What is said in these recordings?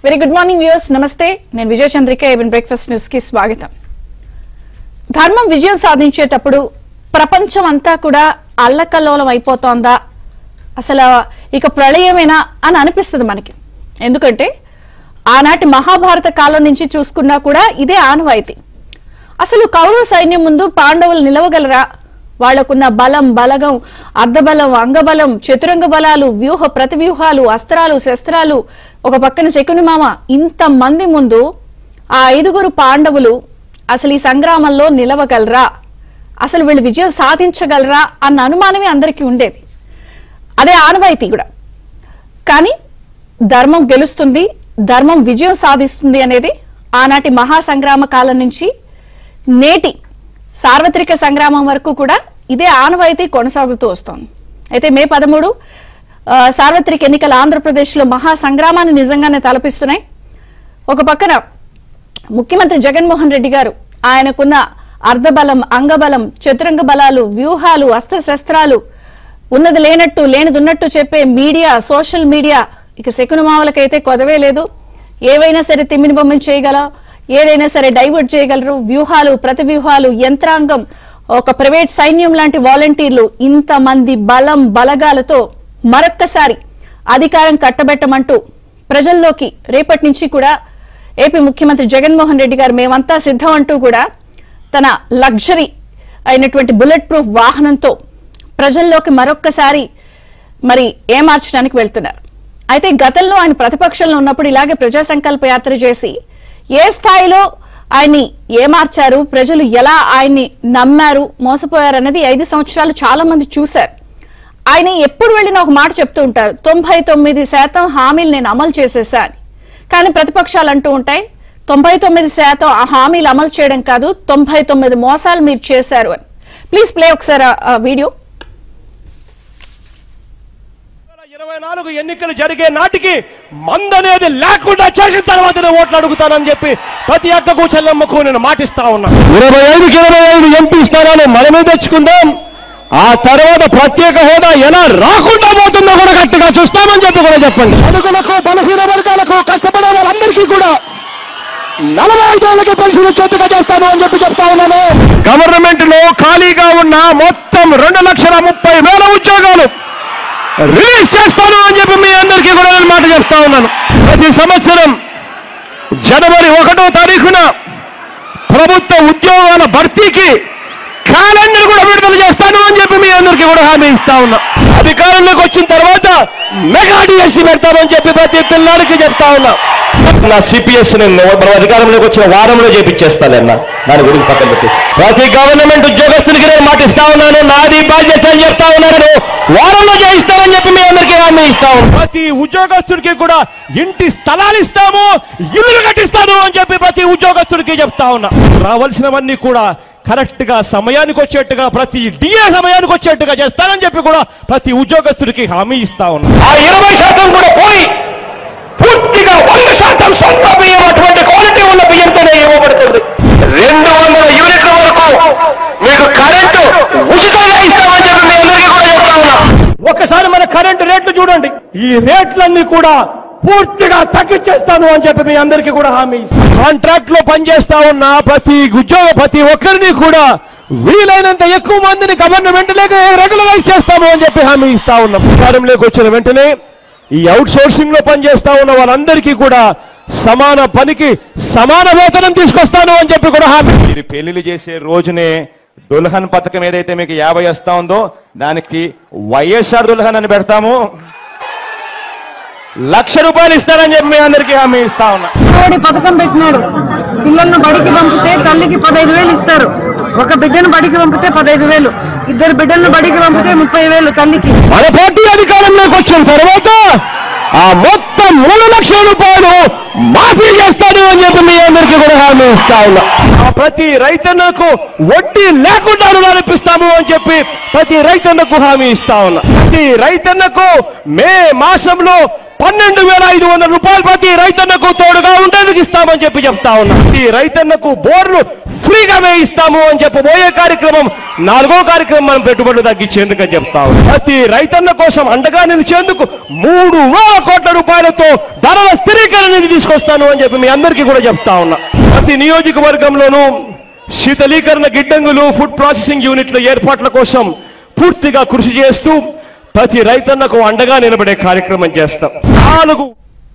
Very good morning viewers నమస్తే నేను Vijaya Chandrika ABN breakfast news కి స్వాగతం ధర్మం విజయం సాధించేటప్పుడు ప్రపంచం అంతా కూడా అల్లకల్లోలం అయిపోతోందా అసలు ఇక ప్రళయమేనా అని అనిపిస్తుంది మనకి ఎందుకంటే ఆనాటి మహాభారత కాలం నుంచి చూసుకున్నా కూడా ఇదే ఆనవాయితీ అసలు కౌరవ సైన్యం ముందు పాండవులు నిలవగలరా వాళ్లకున్న బలం బలగం అర్ధబలం అంగబలం చతురంగ బలాలు వ్యూహ ప్రతివ్యూహాలు అస్త్రాలు శస్త్రాలు ఒక పక్కన శకునిమామ ఇంతమంది ముందు ఆ ఐదుగురు పాండవులు అసలు ఈ సంగ్రామంలో నిలవగలరా అసలు వీళ్ళు విజయం సాధించగలరా అన్న అనుమానమే అందరికీ ఉండేది అదే ఆనవాయితీ కూడా కానీ ధర్మం గెలుస్తుంది ధర్మం విజయం సాధిస్తుంది అనేది ఆనాటి మహాసంగ్రామ కాలం నుంచి నేటి సార్వత్రిక సంగ్రామం వరకు కూడా ఇదే ఆనవాయితీ కొనసాగుతూ వస్తోంది అయితే మే పదమూడు ఆ, సార్వత్రిక ఎన్నికల ఆంధ్రప్రదేశ్లో మహాసంగ్రామాన్ని నిజంగానే తలపిస్తున్నాయి ఒక పక్కన ముఖ్యమంత్రి జగన్మోహన్ రెడ్డి గారు ఆయనకున్న అర్ధబలం అంగబలం చతురంగ బలాలు వ్యూహాలు అస్త్రశస్త్రాలు ఉన్నది లేనట్టు లేనిది ఉన్నట్టు చెప్పే మీడియా సోషల్ మీడియా ఇక శకునమావులకైతే కొదవే లేదు ఏవైనా సరే తిమ్మిని బొమ్మని చేయగల ఏదైనా సరే డైవర్ట్ చేయగలరు వ్యూహాలు ప్రతి వ్యూహాలు యంత్రాంగం ఒక ప్రైవేట్ సైన్యం లాంటి వాలంటీర్లు ఇంతమంది బలం బలగాలతో మరొక్కసారి అధికారం కట్టబెట్టమంటూ ప్రజల్లోకి రేపటి నుంచి కూడా ఏపీ ముఖ్యమంత్రి జగన్మోహన్ రెడ్డి గారు మేమంతా సిద్ధం అంటూ కూడా తన లగ్జరీ అయినటువంటి బుల్లెట్ ప్రూఫ్ వాహనంతో ప్రజల్లోకి మరొక్కసారి మరి ఏమార్చడానికి వెళ్తున్నారు అయితే గతంలో ఆయన ప్రతిపక్షంలో ఉన్నప్పుడు ఇలాగే ప్రజా సంకల్ప యాత్ర చేసి ఏ స్థాయిలో ఆయన్ని ఏమార్చారు ప్రజలు ఎలా ఆయన్ని నమ్మారు మోసపోయారు అనేది ఐదు సంవత్సరాలు చాలా మంది చూశారు ఆయన ఎప్పుడు వెళ్ళినా ఒక మాట చెప్తూ ఉంటారు తొంభై తొమ్మిది శాతం హామీలు నేను అమలు చేసేసా అని కానీ ప్రతిపక్షాలు అంటూ ఉంటాయి తొంభై తొమ్మిది శాతం ఆ హామీలు అమలు చేయడం కాదు తొంభై తొమ్మిది మోసాలు మీరు చేశారు అని ప్లీజ్ ప్లే ఒకసారి ఆ- ఆ వీడియో ఇరవై నాలుగు ఎన్నికలు జరిగే నాటికి మందనేది లేకుండా చేసిన తర్వాత నేను ఓట్లు అడుగుతానని చెప్పి ప్రతి అక్కకు చెల్లెమ్మకు నేను మాటిస్తా ఉన్నా ఇరవై ఐదుకి ఇరవై ఐదు ఎంపీ స్థానాలు మనమే తెచ్చుకుందాం ఆ తర్వాత ప్రత్యేక హోదా ఎలా రాకుండా పోతుందో కూడా గట్టిగా చూస్తామని చెప్పి కూడా చెప్పండి అడుగులకు బలహీన వర్గాలకు కష్టపడే వాళ్ళందరికీ కూడా నలభై ఐదేళ్ళకి పెన్షన్ చేతిగా చేస్తాను అని చెప్పి చెప్తా ఉన్నాను గవర్నమెంట్ లో ఖాళీగా ఉన్న మొత్తం రెండు లక్షల ముప్పై వేల ఉద్యోగాలు రిలీజ్ చేస్తాను అని చెప్పి మీ అందరికీ కూడా నేను మాట చెప్తా ఉన్నాను ప్రతి సంవత్సరం జనవరి ఒకటో తారీఖున ప్రభుత్వ ఉద్యోగాల భర్తీకి క్యాలెండర్ కూడా విడుదల చేస్తాను అని చెప్పి మీ అందరికీ కూడా హామీ ఇస్తా ఉన్నా అధికారంలోకి వచ్చిన తర్వాత మెగా డిఎస్సీ పెడతామని చెప్పి ప్రతి పిల్లాడికి చెప్తా ఉన్నా నా సిపిఎస్ నేను మనం అధికారంలోకి వచ్చిన వారంలో చేపించేస్తానన్న దాని గురించి పక్కన పెట్టి ప్రతి గవర్నమెంట్ ఉద్యోగస్తులకి నేను మాట ఇస్తా ఉన్నాను నాది బాధ్యత అని చెప్తా ఉన్నాను వారంలో చేయిస్తానని చెప్పి మీ అందరికీ హామీ ఇస్తా ఉన్నాను ప్రతి ఉద్యోగస్తుడికి కూడా ఇంటి స్థలాలు ఇస్తాము ఇల్లు కట్టిస్తాను అని చెప్పి ప్రతి ఉద్యోగస్తుడికి చెప్తా ఉన్నా రావాల్సినవన్నీ కూడా కరెక్ట్ గా సమయానికి వచ్చేట్టుగా ప్రతి డిఏ సమయానికి వచ్చేట్టుగా చేస్తానని చెప్పి కూడా ప్రతి ఉద్యోగస్తుడికి హామీ ఇస్తా ఉన్నా ఆ ఇరవై శాతం కూడా పోయి పూర్తిగా వంద శాతం సొంత బియ్యం అటువంటి క్వాలిటీ ఉన్న బియ్యంతోనే ఇవ్వబడుతుంది రెండు వందల యూనిట్ల వరకు మీకు కరెంటు ఉచితంగా ఇస్తామని చెప్పి మీ అందరికీ కూడా చెప్తా ఉన్నా ఒకసారి మన కరెంటు రేట్లు చూడండి ఈ రేట్లన్నీ కూడా పూర్తిగా తగ్గించేస్తాను అని చెప్పి మీ అందరికీ కూడా హామీ కాంట్రాక్ట్ లో పనిచేస్తా ఉన్న ప్రతి ఉద్యోగ ప్రతి ఒక్కరిని కూడా వీలైనంత ఎక్కువ మందిని గవర్నమెంట్ లేక రెగ్యులరైజ్ చేస్తాము అని చెప్పి హామీ ఇస్తా ఉన్నాం అధికారంలోకి వచ్చిన వెంటనే ఈ అవుట్ సోర్సింగ్ లో పనిచేస్తా ఉన్న వాళ్ళందరికీ కూడా సమాన పనికి సమాన వేతనం తీసుకొస్తాను అని చెప్పి కూడా హామీ మీరు పెళ్లిళ్ళు చేసే రోజునే దుల్హన్ పథకం ఏదైతే మీకు యాభై వస్తా ఉందో దానికి వైఎస్ఆర్ దుల్హన్ అని పెడతాము లక్ష రూపాయలు ఇస్తారని చెప్పి మీ అందరికీ హామీ ఇస్తా ఉన్నా మోడీ పథకం పెట్టినాడు పిల్లలను బడికి పంపితే తల్లికి పదహైదు వేలు ఇస్తారు ఒక బిడ్డను బడికి పంపితే పదహైదు వేలు ఇద్దరు బిడ్డలను బడికి పంపితే ముప్పై వేలు తల్లికి మన పార్టీ అధికారంలోకి వచ్చిన తర్వాత ఆ మొత్తం మూడు లక్షల రూపాయలు మాఫీ చేస్తాను అని చెప్పి మీ అందరికీ కూడా హామీ ఇస్తా ఉన్నా ఆ ప్రతి రైతన్నకు వడ్డీ లేకుండా రుణాలు ఇప్పిస్తాము అని చెప్పి ప్రతి రైతన్నకు హామీ ఇస్తా ఉన్నా ప్రతి రైతన్నకు మే మాసంలో పన్నెండు వేల ఐదు వందల రూపాయలు ప్రతి రైతన్నకు తోడుగా ఉండేది కలిగిస్తామని చెప్పి చెప్తా ఉన్నా ఈ రైతన్నకు బోర్లు ఫ్రీగా వేయిస్తాము అని చెప్పబోయే కార్యక్రమం నాలుగో కార్యక్రమం మనం పెట్టుబడులు తగ్గించేందుకు అని చెప్తా ఉన్నాం ప్రతి రైతన్న కోసం అండగా నిలిచేందుకు మూడు వేల కోట్ల రూపాయలతో ధరల స్థిరీకరణ నిధి తీసుకొస్తాను అని చెప్పి మీ అందరికీ కూడా చెప్తా ఉన్నా ప్రతి నియోజకవర్గంలోనూ శీతలీకరణ గిడ్డంగులు ఫుడ్ ప్రాసెసింగ్ యూనిట్ల ఏర్పాట్ల కోసం పూర్తిగా కృషి చేస్తూ ప్రతి రైతన్నకు అండగా నిలబడే కార్యక్రమం చేస్తాం నాలుగు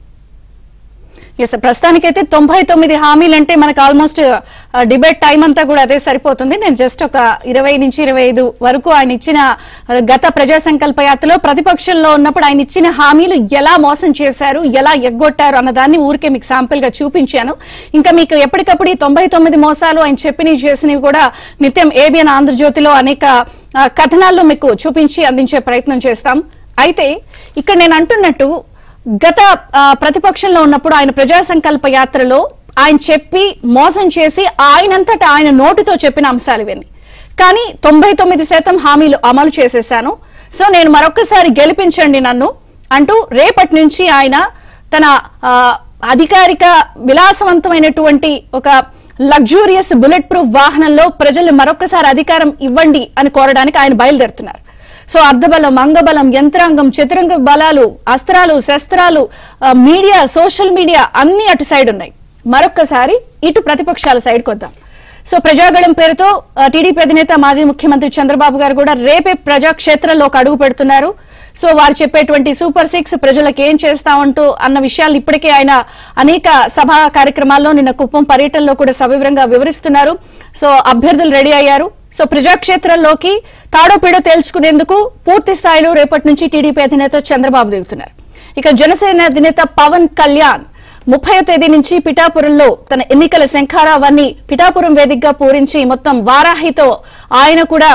ఎస్ ప్రస్తుతానికైతే తొంభై తొమ్మిది హామీలు అంటే మనకు ఆల్మోస్ట్ డిబేట్ టైం అంతా కూడా అదే సరిపోతుంది నేను జస్ట్ ఒక ఇరవై నుంచి ఇరవై ఐదు వరకు ఆయన ఇచ్చిన ఆ, గత ప్రజా సంకల్ప యాత్రలో ప్రతిపక్షంలో ఉన్నప్పుడు ఆయన ఇచ్చిన హామీలు ఎలా మోసం చేశారు ఎలా ఎగ్గొట్టారు అన్నదాన్ని ఊరికే మీకు శాంపిల్ గా చూపించాను ఇంకా మీకు ఎప్పటికప్పుడు ఈ తొంభై తొమ్మిది మోసాలు ఆయన చెప్పినవి చేసినవి కూడా నిత్యం ఏబిఎన్ ఆంధ్రజ్యోతిలో అనేక ఆ, కథనాల్లో మీకు చూపించి అందించే ప్రయత్నం చేస్తాం అయితే ఇక్కడ నేను అంటున్నట్టు గత ఆ, ప్రతిపక్షంలో ఉన్నప్పుడు ఆయన ప్రజా సంకల్ప యాత్రలో ఆయన చెప్పి మోసం చేసి ఆయనంతటా ఆయన నోటితో చెప్పిన అంశాలు ఇవన్నీ కానీ తొంభై తొమ్మిది శాతం హామీలు అమలు చేసేశాను సో నేను మరొకసారి గెలిపించండి నన్ను అంటూ రేపటి నుంచి ఆయన తన ఆ, అధికారిక విలాసవంతమైనటువంటి ఒక లగ్జూరియస్ బుల్లెట్ ప్రూఫ్ వాహనంలో ప్రజలు మరొకసారి అధికారం ఇవ్వండి అని కోరడానికి ఆయన బయలుదేరుతున్నారు సో అర్ధబలం అంగబలం యంత్రాంగం చతురంగ బలాలు అస్త్రాలు శస్త్రాలు ఆ, మీడియా సోషల్ మీడియా అన్ని అటు సైడ్ ఉన్నాయి మరొక్కసారి ఇటు ప్రతిపక్షాల సైడ్ కొద్దాం సో ప్రజాగళం పేరుతో ఆ, టీడీపీ అధినేత మాజీ ముఖ్యమంత్రి చంద్రబాబు గారు కూడా రేపే ప్రజాక్షేత్రంలో ఒక అడుగు పెడుతున్నారు సో వారు చెప్పేటువంటి సూపర్ సిక్స్ ప్రజలకు ఏం చేస్తామంటూ అన్న విషయాలు ఇప్పటికే ఆయన అనేక సభా కార్యక్రమాల్లో నిన్న కుప్పం పర్యటనలో కూడా సవివరంగా వివరిస్తున్నారు సో అభ్యర్థులు రెడీ అయ్యారు సో ప్రజాక్షేత్రంలోకి తాడో పీడో తేల్చుకునేందుకు పూర్తి స్థాయిలో రేపటి నుంచి టీడీపీ అధినేత చంద్రబాబు దిగుతున్నారు ఇక జనసేన అధినేత పవన్ కళ్యాణ్ ముప్పయో తేదీ నుంచి పిఠాపురంలో తన ఎన్నికల శంఖారావాన్ని పిఠాపురం వేదికగా పూరించి మొత్తం వారాహితో ఆయన కూడా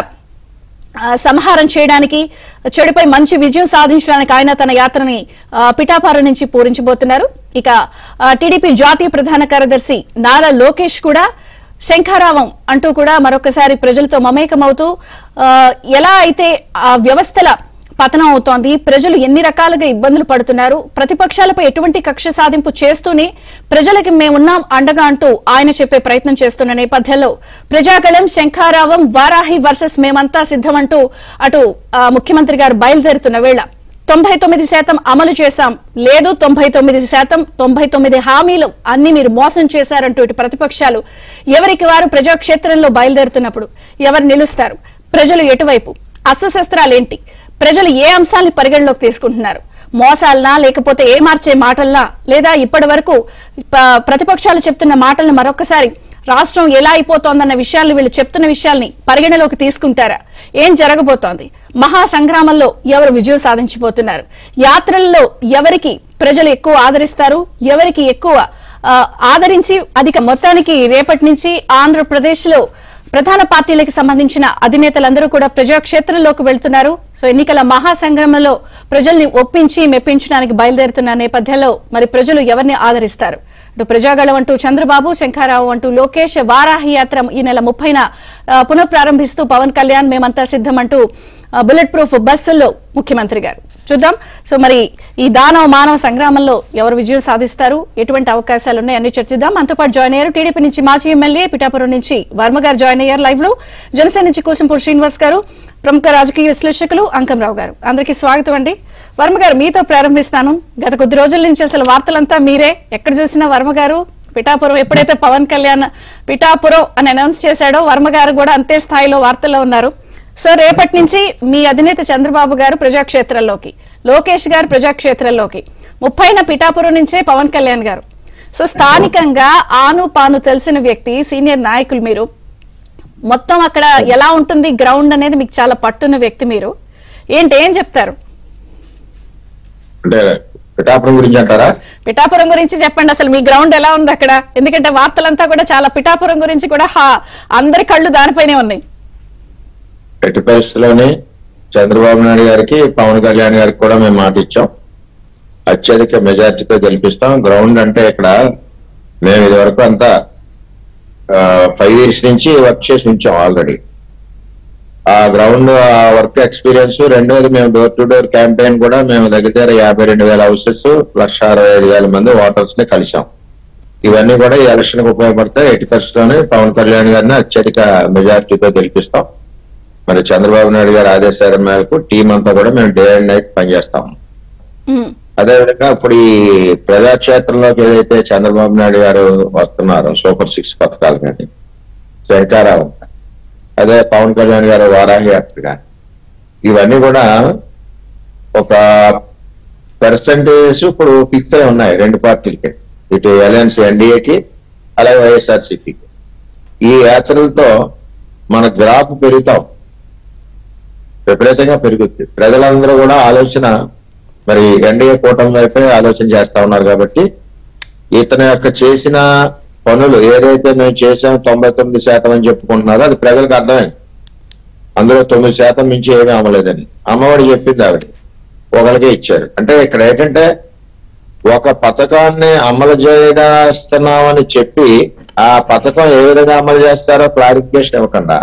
ఆ, సంహారం చేయడానికి చెడుపై మంచి విజయం సాధించడానికి ఆయన తన యాత్రని ఆ, పిఠాపురం నుంచి పూరించబోతున్నారు ఇక ఆ, టీడీపీ జాతీయ ప్రధాన కార్యదర్శి నారా లోకేష్ కూడా శంఖారావం అంటూ కూడా మరొకసారి ప్రజలతో మమేకమవుతూ ఆ, ఎలా అయితే ఆ వ్యవస్థల పతనం అవుతోంది ప్రజలు ఎన్ని రకాలుగా ఇబ్బందులు పడుతున్నారు ప్రతిపక్షాలపై ఎటువంటి కక్ష సాధింపు చేస్తూనే ప్రజలకి మేమున్నాం అండగా అంటూ ఆయన చెప్పే ప్రయత్నం చేస్తున్న నేపథ్యంలో ప్రజాగళం శంఖారావం వారాహి వర్సెస్ మేమంతా సిద్ధమంటూ అటు ఆ, ముఖ్యమంత్రి గారు బయలుదేరుతున్న వేళ తొంభై తొమ్మిది శాతం అమలు చేశాం లేదు తొంభై తొమ్మిది శాతం తొంభై తొమ్మిది హామీలు అన్ని మీరు మోసం చేశారంటూ ఇటు ప్రతిపక్షాలు ఎవరికి వారు ప్రజాక్షేత్రంలో బయలుదేరుతున్నప్పుడు ఎవరు నిలుస్తారు ప్రజలు ఎటువైపు అస్త్రశస్త్రాలేంటి ప్రజలు ఏ అంశాన్ని పరిగణలోకి తీసుకుంటున్నారు మోసాలనా లేకపోతే ఏ మార్చే మాటల్నా లేదా ఇప్పటి వరకు ప- ప్రతిపక్షాలు చెప్తున్న మాటలను మరొకసారి రాష్ట్రం ఎలా అయిపోతోందన్న విషయాలను వీళ్ళు చెప్తున్న విషయాల్ని పరిగణలోకి తీసుకుంటారా ఏం జరగబోతోంది మహా సంగ్రామంలో ఎవరు విజయం సాధించబోతున్నారు యాత్రల్లో ఎవరికి ప్రజలు ఎక్కువ ఆదరిస్తారు ఎవరికి ఎక్కువ ఆ, ఆదరించి అధిక మొత్తానికి రేపటి నుంచి ఆంధ్రప్రదేశ్ లో ప్రధాన పార్టీలకు సంబంధించిన అధినేతలందరూ కూడా ప్రజాక్షేత్రంలోకి వెళ్తున్నారు సో ఎన్నికల మహాసంగ్రామంలో ప్రజల్ని ఒప్పించి మెప్పించడానికి బయలుదేరుతున్న నేపథ్యంలో మరి ప్రజలు ఎవరిని ఆదరిస్తారు ఇటు ప్రజాగళం అంటూ చంద్రబాబు శంఖారావు అంటూ లోకేష్ వారాహి యాత్ర ఈ నెల ముప్పైన ఆ, పునఃప్రారంభిస్తూ పవన్ కళ్యాణ్ మేమంతా సిద్ధమంటూ ఆ, బుల్లెట్ ప్రూఫ్ బస్సుల్లో ముఖ్యమంత్రి గారు చూద్దాం సో మరి ఈ దానవ మానవ సంగ్రామంలో ఎవరు విజయం సాధిస్తారు ఎటువంటి అవకాశాలు ఉన్నాయి అన్ని చర్చిద్దాం మనతో పాటు జాయిన్ అయ్యారు టీడీపీ నుంచి మాజీ ఎమ్మెల్యే పిఠాపురం నుంచి వర్మ గారు జాయిన్ అయ్యారు లైవ్ లో జనసేన నుంచి కోసంపూర్ శ్రీనివాస్ గారు ప్రముఖ రాజకీయ విశ్లేషకులు అంకంరావు గారు అందరికీ స్వాగతం అండి వర్మ గారు మీతో ప్రారంభిస్తాను గత కొద్ది రోజుల నుంచి అసలు వార్తలంతా మీరే ఎక్కడ చూసినా వర్మ గారు పిఠాపురం ఎప్పుడైతే పవన్ కళ్యాణ్ పిఠాపురం అని అనౌన్స్ చేశాడో వర్మ గారు కూడా అంతే స్థాయిలో వార్తల్లో ఉన్నారు సో రేపటి నుంచి మీ అధినేత చంద్రబాబు గారు ప్రజాక్షేత్రంలోకి లోకేష్ గారు ప్రజాక్షేత్రంలోకి ముప్పైన పిఠాపురం నుంచే పవన్ కళ్యాణ్ గారు సో స్థానికంగా ఆను పాను తెలిసిన వ్యక్తి సీనియర్ నాయకులు మీరు మొత్తం అక్కడ ఎలా ఉంటుంది గ్రౌండ్ అనేది మీకు చాలా పట్టున్న వ్యక్తి మీరు ఏంటి ఏం చెప్తారు అంటే పిఠాపురం గురించి అంటారా పిఠాపురం గురించి చెప్పండి అసలు మీ గ్రౌండ్ ఎలా ఉంది అక్కడ ఎందుకంటే వార్తలంతా కూడా చాలా పిఠాపురం గురించి కూడా హా అందరి కళ్ళు దానిపైనే ఉన్నాయి ఎట్టి పరిస్థితుల్లోని చంద్రబాబు నాయుడు గారికి పవన్ కళ్యాణ్ గారికి కూడా మేము మాట ఇచ్చాం అత్యధిక మెజార్టీతో గెలిపిస్తాం గ్రౌండ్ అంటే ఇక్కడ మేము ఇది వరకు అంతా ఫైవ్ ఇయర్స్ నుంచి వర్క్ చేసి ఉంచాం ఆల్రెడీ ఆ గ్రౌండ్ ఆ వర్క్ ఎక్స్పీరియన్స్ రెండోది మేము డోర్ టు డోర్ క్యాంపెయిన్ కూడా మేము దగ్గర దగ్గర యాభై రెండు వేల హౌసెస్ లక్ష అరవై ఐదు వేల మంది ఓటర్స్ ని కలిసాం ఇవన్నీ కూడా ఈ ఎలక్షన్ కు ఉపయోగపడతాయి ఎట్టి పరిస్థితుల్లోనే పవన్ కళ్యాణ్ గారిని అత్యధిక మెజారిటీతో గెలిపిస్తాం మరి చంద్రబాబు నాయుడు గారి ఆదేశాల మేరకు టీం అంతా కూడా మేము డే అండ్ నైట్ పనిచేస్తాం ఉమ్, అదేవిధంగా ఇప్పుడు ఈ ప్రజాక్షేత్రంలోకి ఏదైతే చంద్రబాబు నాయుడు గారు వస్తున్నారో సూపర్ సిక్స్ పథకాలు కానీ శంకారావు అదే పవన్ కళ్యాణ్ గారు వారాహి యాత్ర కానీ ఇవన్నీ కూడా ఒక పర్సంటేజ్ ఇప్పుడు ఫిక్స్ అయి ఉన్నాయి రెండు పార్టీలకి ఇటు అలయన్స్ ఎన్డీఏకి అలాగే వైఎస్ఆర్సీపీకి ఈ యాత్రలతో మన గ్రాఫ్ పెరుగుతాం విపరీతంగా పెరుగుద్ది ప్రజలందరూ కూడా ఆలోచన మరి ఎన్డీఏ కూటమి వైపే ఆలోచన చేస్తా ఉన్నారు కాబట్టి ఇతని యొక్క చేసిన పనులు ఏదైతే మేము చేసాం తొంభై తొమ్మిది శాతం అని చెప్పుకుంటున్నారో అది ప్రజలకు అర్థమైంది అందులో తొమ్మిది శాతం మించి ఏమీ అమ్మలేదని అమ్మఒడి చెప్పింది ఆవిడ ఒకరికే ఇచ్చారు అంటే ఇక్కడ ఏంటంటే ఒక పథకాన్ని అమలు చేస్తున్నామని చెప్పి ఆ పథకం ఏ విధంగా అమలు చేస్తారో క్లారిఫికేషన్ ఇవ్వకుండా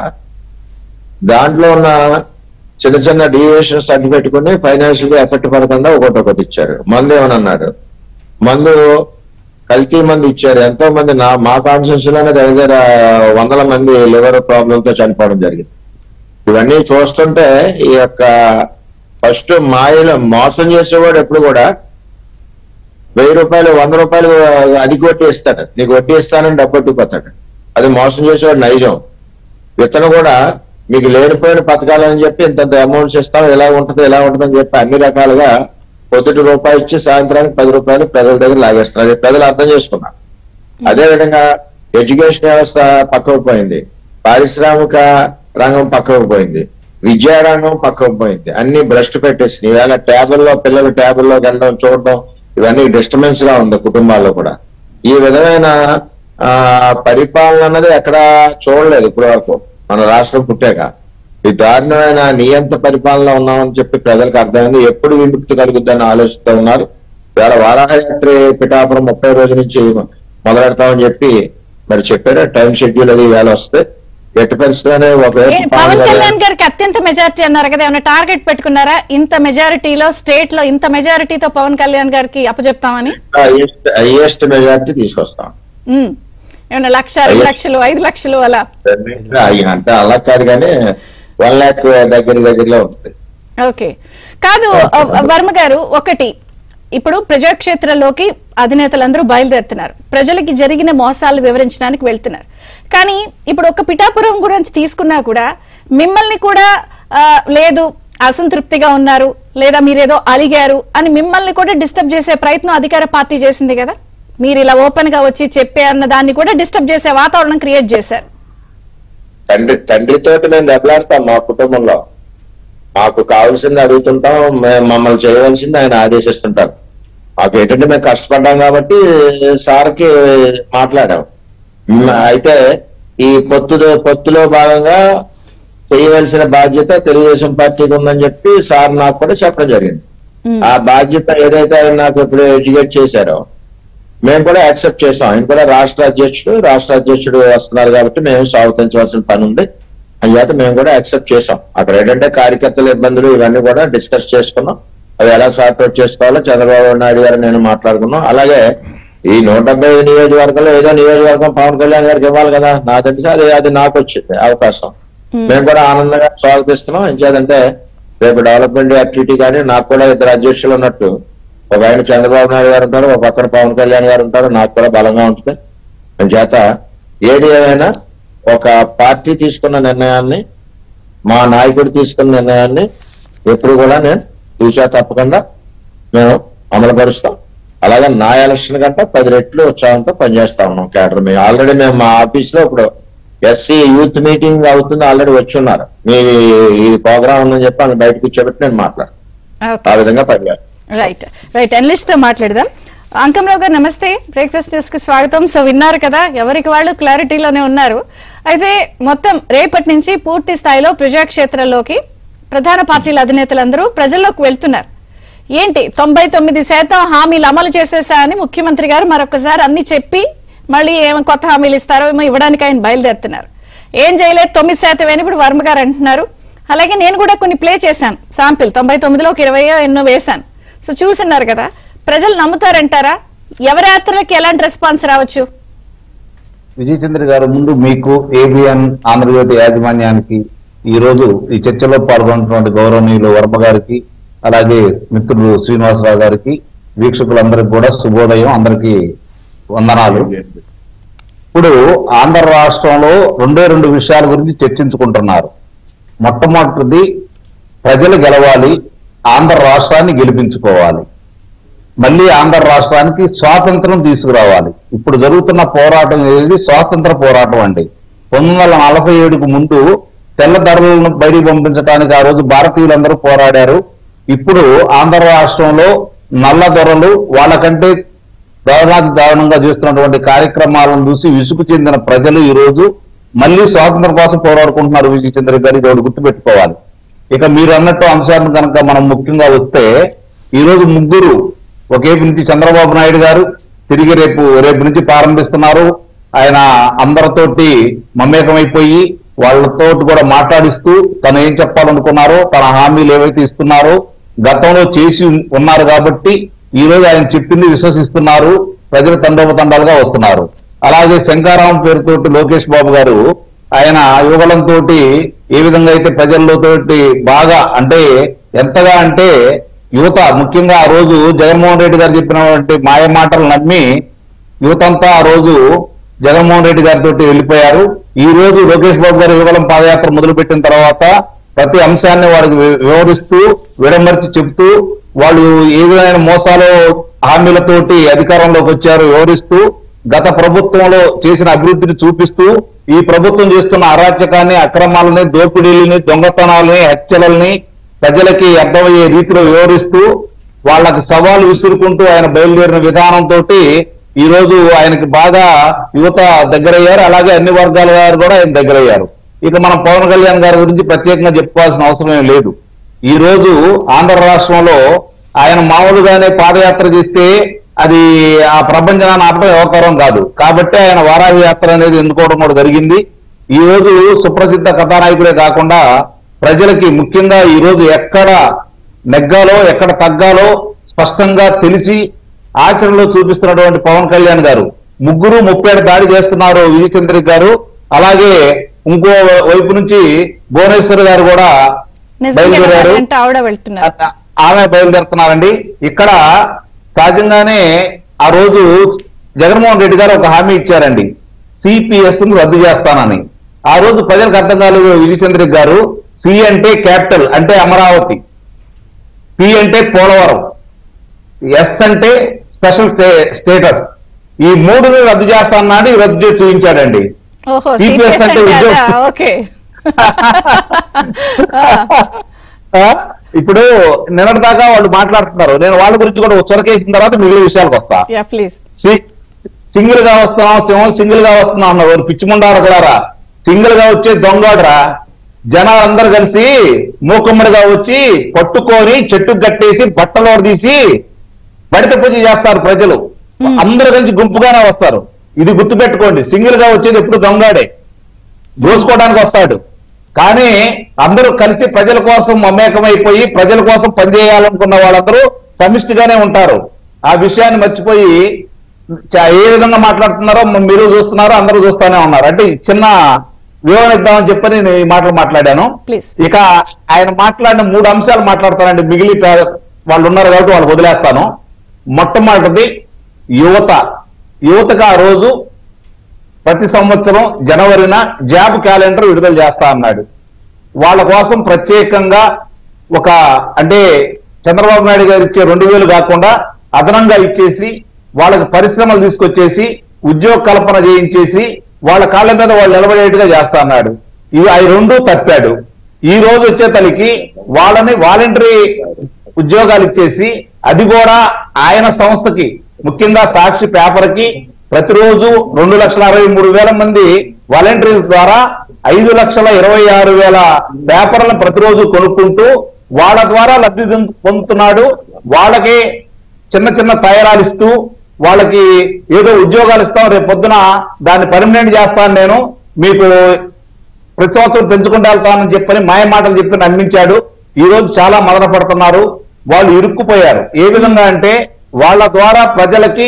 దాంట్లో ఉన్న చిన్న చిన్న డివియేషన్స్ అడ్డు పెట్టుకుని ఫైనాన్షియల్ గా ఎఫెక్ట్ పడకుండా ఒకటి ఒకటి ఇచ్చారు మందు ఏమని అన్నాడు మందు కల్తీ మంది ఇచ్చారు ఎంతో మంది నా మా కాన్స్టిట్యూన్స్ లోనే దగ్గర వందల మంది లివర్ ప్రాబ్లం తో చనిపోవడం జరిగింది ఇవన్నీ చూస్తుంటే ఈ యొక్క ఫస్ట్ మాయలు మోసం చేసేవాడు ఎప్పుడు కూడా వెయ్యి రూపాయలు వంద రూపాయలు అధిక వడ్డీ ఇస్తాడు నీకు వడ్డీ ఇస్తానని డబ్బు పట్టుకుపోతాడు అది మోసం చేసేవాడు నైజం విత్తనం కూడా మీకు లేనిపోయిన పథకాలని చెప్పి ఇంత అమౌంట్స్ ఇస్తాం ఎలా ఉంటుంది ఎలా ఉంటుంది అని చెప్పి అన్ని రకాలుగా పొద్దుటి రూపాయి ఇచ్చి సాయంత్రానికి పది రూపాయలు ప్రజల దగ్గర లాగేస్తున్నారు అది ప్రజలు అర్థం చేసుకున్నారు అదే విధంగా ఎడ్యుకేషన్ వ్యవస్థ పక్కకు పోయింది పారిశ్రామిక రంగం పక్కకు పోయింది విద్యా రంగం పక్కకు పోయింది అన్ని భ్రష్టు పెట్టేసి ఈవేళ ట్యాబుల్లో పిల్లలు ట్యాబుల్లో వెళ్ళడం చూడడం ఇవన్నీ డిస్టర్బెన్స్ గా ఉంది కుటుంబాల్లో కూడా ఈ విధమైన ఆ పరిపాలన అన్నది ఎక్కడ చూడలేదు ఇప్పటి వరకు మన రాష్ట్రం పుట్టాక ఈ దారుణమైన నియంత పరిపాలన ఉన్నామని చెప్పి ప్రజలకు అర్థమైంది ఎప్పుడు విముక్తి కలుగుద్దని ఆలోచిస్తూ ఉన్నారు ఇవాళ వారాహయాత్రి పిఠాపురం ముప్పై రోజుల నుంచి మొదలెడతామని చెప్పి మరి చెప్పారు టైం షెడ్యూల్ అది వేళ వస్తే ఎట్టి పరిస్థితుల్లోనే ఒక ఏ, పవన్ కళ్యాణ్ గారికి అత్యంత మెజారిటీ అన్నారు కదా ఏమైనా టార్గెట్ పెట్టుకున్నారా ఇంత మెజారిటీలో స్టేట్ లో ఇంత మెజారిటీతో పవన్ కళ్యాణ్ గారికి అప్పచెప్తామని హైయెస్ట్ మెజార్టీ తీసుకొస్తాం ఉమ్, ఏమైనా లక్ష రెండు లక్షలు ఐదు లక్షలు అలా అయ్యి అంటే అలా కాదు కానీ వన్ ల్యాక్ దగ్గర దగ్గరలో ఉంటుంది ఓకే కాదు అ- వర్మ గారు ఒకటి ఇప్పుడు ప్రజాక్షేత్రంలోకి అధినేతలందరూ బయలుదేరుతున్నారు ప్రజలకి జరిగిన మోసాలు వివరించడానికి వెళ్తున్నారు కానీ ఇప్పుడు ఒక పిఠాపురం గురించి తీసుకున్నా కూడా మిమ్మల్ని కూడా ఆ, లేదు అసంతృప్తిగా ఉన్నారు లేదా మీరేదో అలిగారు అని మిమ్మల్ని కూడా డిస్టర్బ్ చేసే ప్రయత్నం అధికార పార్టీ చేసింది కదా మీరు ఇలా ఓపెన్ గా వచ్చి చెప్పే అన్న దాన్ని కూడా డిస్టర్బ్ చేసే వాతావరణం క్రియేట్ చేశారు తండ్రి తండ్రితోటి మేము దెబ్బలాడతాం మా కుటుంబంలో మాకు కావాల్సింది అడుగుతుంటాం మే- మమ్మల్ని చేయవలసింది ఆయన ఆదేశిస్తుంటారు మాకు ఏంటంటే మేము కష్టపడ్డాం కాబట్టి సార్కి మాట్లాడాం మ్, అయితే ఈ పొత్తు పొత్తులో భాగంగా చేయవలసిన బాధ్యత తెలుగుదేశం పార్టీకి ఉందని చెప్పి సార్ నాకు కూడా చెప్పడం జరిగింది ఆ బాధ్యత ఏదైతే ఆయన నాకు ఇప్పుడు ఎడ్యుకేట్ చేశారో మేము కూడా యాక్సెప్ట్ చేసాం ఆయన కూడా రాష్ట్ర అధ్యక్షుడు రాష్ట్ర అధ్యక్షుడు వస్తున్నారు కాబట్టి మేము స్వాగతించవలసిన పని ఉంది అని చేత మేము కూడా యాక్సెప్ట్ చేసాం అక్కడ ఏంటంటే కార్యకర్తల ఇబ్బందులు ఇవన్నీ కూడా డిస్కస్ చేసుకున్నాం అవి ఎలా సార్ట్అవుట్ చేసుకోవాలో చంద్రబాబు నాయుడు గారు నేను మాట్లాడుకున్నాం అలాగే ఈ నూట డెబ్బై ఐదు నియోజకవర్గంలో ఏదో నియోజకవర్గం పవన్ కళ్యాణ్ గారికి ఇవ్వాలి కదా నా తెలిసి అది అది నాకు వచ్చింది అవకాశం మేము కూడా ఆనందంగా స్వాగతిస్తున్నాం ఇంకేదంటే రేపు డెవలప్మెంట్ యాక్టివిటీ కానీ నాకు కూడా ఇద్దరు అధ్యక్షులు ఉన్నట్టు ఒక ఆయన చంద్రబాబు నాయుడు గారు ఉంటారు ఒక పక్కన పవన్ కళ్యాణ్ గారు ఉంటారు నాకు కూడా బలంగా ఉంటుంది చేత ఏది ఏమైనా ఒక పార్టీ తీసుకున్న నిర్ణయాన్ని మా నాయకుడు తీసుకున్న నిర్ణయాన్ని ఎప్పుడు కూడా నేను తూచా తప్పకుండా మేము అమలుపరుస్తాం అలాగే నా ఎలక్షన్ కంటే పది రెట్లు ఉత్సాహంతో పనిచేస్తా ఉన్నాం కేడర్ మేము ఆల్రెడీ మేము మా ఆఫీస్ లో ఇప్పుడు ఎస్సీ యూత్ మీటింగ్ అవుతుంది ఆల్రెడీ వచ్చి ఉన్నారు మీ ఈ ప్రోగ్రామ్ ఉందని చెప్పి వాళ్ళు బయటకు కూర్చోబెట్టి నేను మాట్లాడు ఓకే ఆ విధంగా పనిచేస్తాను రైట్ రైట్ అనలిస్ట్ తో మాట్లాడదాం అంకంరావు గారు నమస్తే బ్రేక్ఫాస్ట్ న్యూస్ కి స్వాగతం సో విన్నారు కదా ఎవరికి వాళ్ళు క్లారిటీలోనే ఉన్నారు అయితే మొత్తం రేపటి నుంచి పూర్తి స్థాయిలో ప్రజాక్షేత్రంలోకి ప్రధాన పార్టీల అధినేతలందరూ ప్రజల్లోకి వెళ్తున్నారు ఏంటి తొంభై తొమ్మిది శాతం హామీలు అమలు చేసేసా అని ముఖ్యమంత్రి గారు మరొకసారి అన్ని చెప్పి మళ్ళీ ఏమో కొత్త హామీలు ఇస్తారో ఏమో ఇవ్వడానికి ఆయన బయలుదేరుతున్నారు ఏం చేయలేదు తొమ్మిది శాతం అని ఇప్పుడు వర్మ గారు అంటున్నారు అలాగే నేను కూడా కొన్ని ప్లే చేశాను శాంపిల్ తొంభై తొమ్మిదిలో ఒక ఇరవై ఎన్నో వేశాను సో చూసున్నారు కదా ప్రజలు నమ్ముతారంటారా ఎవరి యాత్రలకు ఎలాంటి రెస్పాన్స్ రావచ్చు విజయచంద్ర గారు ముందు మీకు ఏబిఎన్ ఆంధ్రజ్యోతి యాజమాన్యానికి ఈ రోజు ఈ చర్చలో పాల్గొన్నటువంటి గౌరవనీయులు వర్మ గారికి అలాగే మిత్రులు శ్రీనివాసరావు గారికి వీక్షకులందరికీ కూడా శుభోదయం అందరికీ వందనాలు ఇప్పుడు ఆంధ్ర రాష్ట్రంలో రెండే రెండు విషయాల గురించి చర్చించుకుంటున్నారు మొట్టమొదటిది ప్రజలు గెలవాలి ఆంధ్ర రాష్ట్రాన్ని గెలిపించుకోవాలి మళ్ళీ ఆంధ్ర రాష్ట్రానికి స్వాతంత్రం తీసుకురావాలి ఇప్పుడు జరుగుతున్న పోరాటం ఏది స్వాతంత్ర పోరాటం అండి పంతొమ్మిది వందల నలభై ఏడుకు ముందు తెల్లదొరలను బయటికి పంపించడానికి ఆ రోజు భారతీయులందరూ పోరాడారు ఇప్పుడు ఆంధ్ర రాష్ట్రంలో నల్ల దొరలు వాళ్ళకంటే దారుణాతి దారుణంగా చేస్తున్నటువంటి కార్యక్రమాలను చూసి విసుగు చెందిన ప్రజలు ఈ రోజు మళ్ళీ స్వాతంత్రం కోసం పోరాడుకుంటున్నారు విజయ చంద్ర గారు ఇది ఒకటి గుర్తుపెట్టుకోవాలి ఇక మీరు అన్నట్టు అంశాలను కనుక మనం ముఖ్యంగా వస్తే ఈ రోజు ముగ్గురు ఒకేపు నుంచి చంద్రబాబు నాయుడు గారు తిరిగి రేపు రేపు నుంచి ప్రారంభిస్తున్నారు ఆయన అందరితోటి మమేకమైపోయి వాళ్ళతో కూడా మాట్లాడిస్తూ తను ఏం చెప్పాలనుకున్నారో తన హామీలు ఏవైతే ఇస్తున్నారో గతంలో చేసి ఉన్నారు కాబట్టి ఈ రోజు ఆయన చెప్పింది విశ్వసిస్తున్నారు ప్రజలు తండోపతండాలుగా వస్తున్నారు అలాగే శంకారాం పేరుతోటి లోకేష్ బాబు గారు ఆయన యువకులంతో ఏ విధంగా అయితే ప్రజలతోటి బాగా అంటే ఎంతగా అంటే యువత ముఖ్యంగా ఆ రోజు జగన్మోహన్ రెడ్డి గారు చెప్పినటువంటి మాయ మాటలు నమ్మి యువతంతా ఆ రోజు జగన్మోహన్ రెడ్డి గారితో వెళ్ళిపోయారు ఈ రోజు లోకేష్ బాబు గారు యువలం పాదయాత్ర మొదలుపెట్టిన తర్వాత ప్రతి అంశాన్ని వారికి వి- వివరిస్తూ విడమర్చి చెప్తూ వాళ్ళు ఏ విధమైన మోసాలు హామీలతోటి అధికారంలోకి వచ్చారో వివరిస్తూ గత ప్రభుత్వంలో చేసిన అభివృద్ధిని చూపిస్తూ ఈ ప్రభుత్వం చేస్తున్న అరాచకాన్ని అక్రమాలని దోపిడీలని దొంగతనాలని హత్యలని ప్రజలకి అర్థమయ్యే రీతిలో వివరిస్తూ వాళ్ళకి సవాలు విసురుకుంటూ ఆయన బయలుదేరిన విధానంతో ఈ రోజు ఆయనకి బాగా యువత దగ్గరయ్యారు అలాగే అన్ని వర్గాల వారు కూడా ఆయన దగ్గరయ్యారు ఇక మనం పవన్ కళ్యాణ్ గారి గురించి ప్రత్యేకంగా చెప్పుకోవాల్సిన అవసరం ఏం లేదు ఈ రోజు ఆంధ్ర రాష్ట్రంలో ఆయన మామూలుగానే పాదయాత్ర చేస్తే అది ఆ ప్రపంచనాన్ని ఆపడం వ్యవహారం కాదు కాబట్టి ఆయన వారాహి యాత్ర అనేది ఎన్నుకోవడం కూడా జరిగింది ఈ రోజు సుప్రసిద్ధ కథానాయకుడే కాకుండా ప్రజలకి ముఖ్యంగా ఈ రోజు ఎక్కడ నెగ్గాలో ఎక్కడ తగ్గాలో స్పష్టంగా తెలిసి ఆచరణలో చూపిస్తున్నటువంటి పవన్ కళ్యాణ్ గారు ముగ్గురు ముప్పేడు దాడి చేస్తున్నారు విజయచంద్రి గారు అలాగే ఇంకో వైపు నుంచి భువనేశ్వర్ గారు కూడా నిజంగా బయలుదేరారు అంటే ఆవిడ వెళ్తున్నారు ఆ- ఆమె బయలుదేరుతున్నారండి ఇక్కడ సహజంగానే ఆ రోజు జగన్మోహన్ రెడ్డి గారు ఒక హామీ ఇచ్చారండి సిపిఎస్ ను రద్దు చేస్తానని ఆ రోజు ప్రజలకు అర్థం కాలేదు విజయచంద్ర గారు సి అంటే క్యాపిటల్ అంటే అమరావతి పి అంటే పోలవరం ఎస్ అంటే స్పెషల్ స్టే- స్టేటస్ ఈ మూడుని రద్దు చేస్తానని రద్దు చేసి చూపించాడండి ఓహో CPS సిపిఎస్ అంటే అంటే ఉద్యోగం. అదా? ఓకే ఆ, ఇప్పుడు నిన్నటిదాకా వాళ్ళు మాట్లాడుతున్నారు నేను వాళ్ళ గురించి కూడా చొరకేసిన తర్వాత మిగిలిన విషయాలకు వస్తా యా ప్లీజ్ సి- సింగిల్ గా వస్తున్నాం సింహం సింగిల్ గా వస్తున్నాం అన్నారు పిచ్చిముండారు కూడా సింగిల్ గా వచ్చే దొంగోడరా జనాలందరూ కలిసి మూకుమ్మడిగా వచ్చి పట్టుకొని చెట్టు కట్టేసి బట్టలు తీసి బడిత పూజ చేస్తారు ప్రజలు అందరూ కలిసి గుంపుగానే వస్తారు ఇది గుర్తుపెట్టుకోండి సింగిల్ గా వచ్చేది ఎప్పుడు దొంగాడే దోసుకోవడానికి వస్తాడు కానీ అందరూ కలిసి ప్రజల కోసం మమేకమైపోయి ప్రజల కోసం పనిచేయాలనుకున్న వాళ్ళందరూ సమిష్టిగానే ఉంటారు ఆ విషయాన్ని మర్చిపోయి చ- ఏ విధంగా మాట్లాడుతున్నారో మ- మీరు చూస్తున్నారు అందరూ చూస్తూనే ఉన్నారు అంటే ఈ చిన్న వివరణ ఇద్దామని చెప్పని నేను ఈ మాటలు మాట్లాడాను Please. ఇక ఆయన మాట్లాడిన మూడు అంశాలు మాట్లాడతానండి మిగిలి పే- వాళ్ళు ఉన్నారు కాబట్టి వాళ్ళకి వదిలేస్తాను మొట్టమొదటిది యువత యువతకు ఆ రోజు ప్రతి సంవత్సరం జనవరిన జాబ్ క్యాలెండర్ విడుదల చేస్తా అన్నాడు వాళ్ళ కోసం ప్రత్యేకంగా ఒక అంటే చంద్రబాబు నాయుడు గారు ఇచ్చే రెండు వేలు కాకుండా అదనంగా ఇచ్చేసి వాళ్ళకి పరిశ్రమలు తీసుకొచ్చేసి ఉద్యోగ కల్పన చేయించేసి వాళ్ళ కాళ్ళ మీద వాళ్ళు నిలబడేట్టుగా చేస్తా అన్నాడు ఇవి అవి రెండు తప్పాడు ఈ రోజు వచ్చే తలికి వాళ్ళని వాలంటరీ ఉద్యోగాలు ఇచ్చేసి అది కూడా ఆయన సంస్థకి ముఖ్యంగా సాక్షి పేపర్ కి ప్రతిరోజు రెండు లక్షల అరవై మూడు వేల మంది వాలంటీర్ల ద్వారా ఐదు లక్షల ఇరవై ఆరు వేల పేపర్లను ప్రతిరోజు కొనుక్కుంటూ వాళ్ళ ద్వారా లబ్ధి పొందు- పొందుతున్నాడు వాళ్ళకి చిన్న చిన్న తయారాలు ఇస్తూ వాళ్ళకి ఏదో ఉద్యోగాలు ఇస్తాం రేపు పొద్దున దాన్ని పర్మనెంట్ చేస్తాను నేను మీకు ప్రతి సంవత్సరం పెంచుకుంటూ వెళ్తానని చెప్పని మాయ మాటలు చెప్పి నమ్మించాడు ఈ రోజు చాలా మదన పడుతున్నారు వాళ్ళు ఇరుక్కుపోయారు ఏ విధంగా అంటే వాళ్ళ ద్వారా ప్రజలకి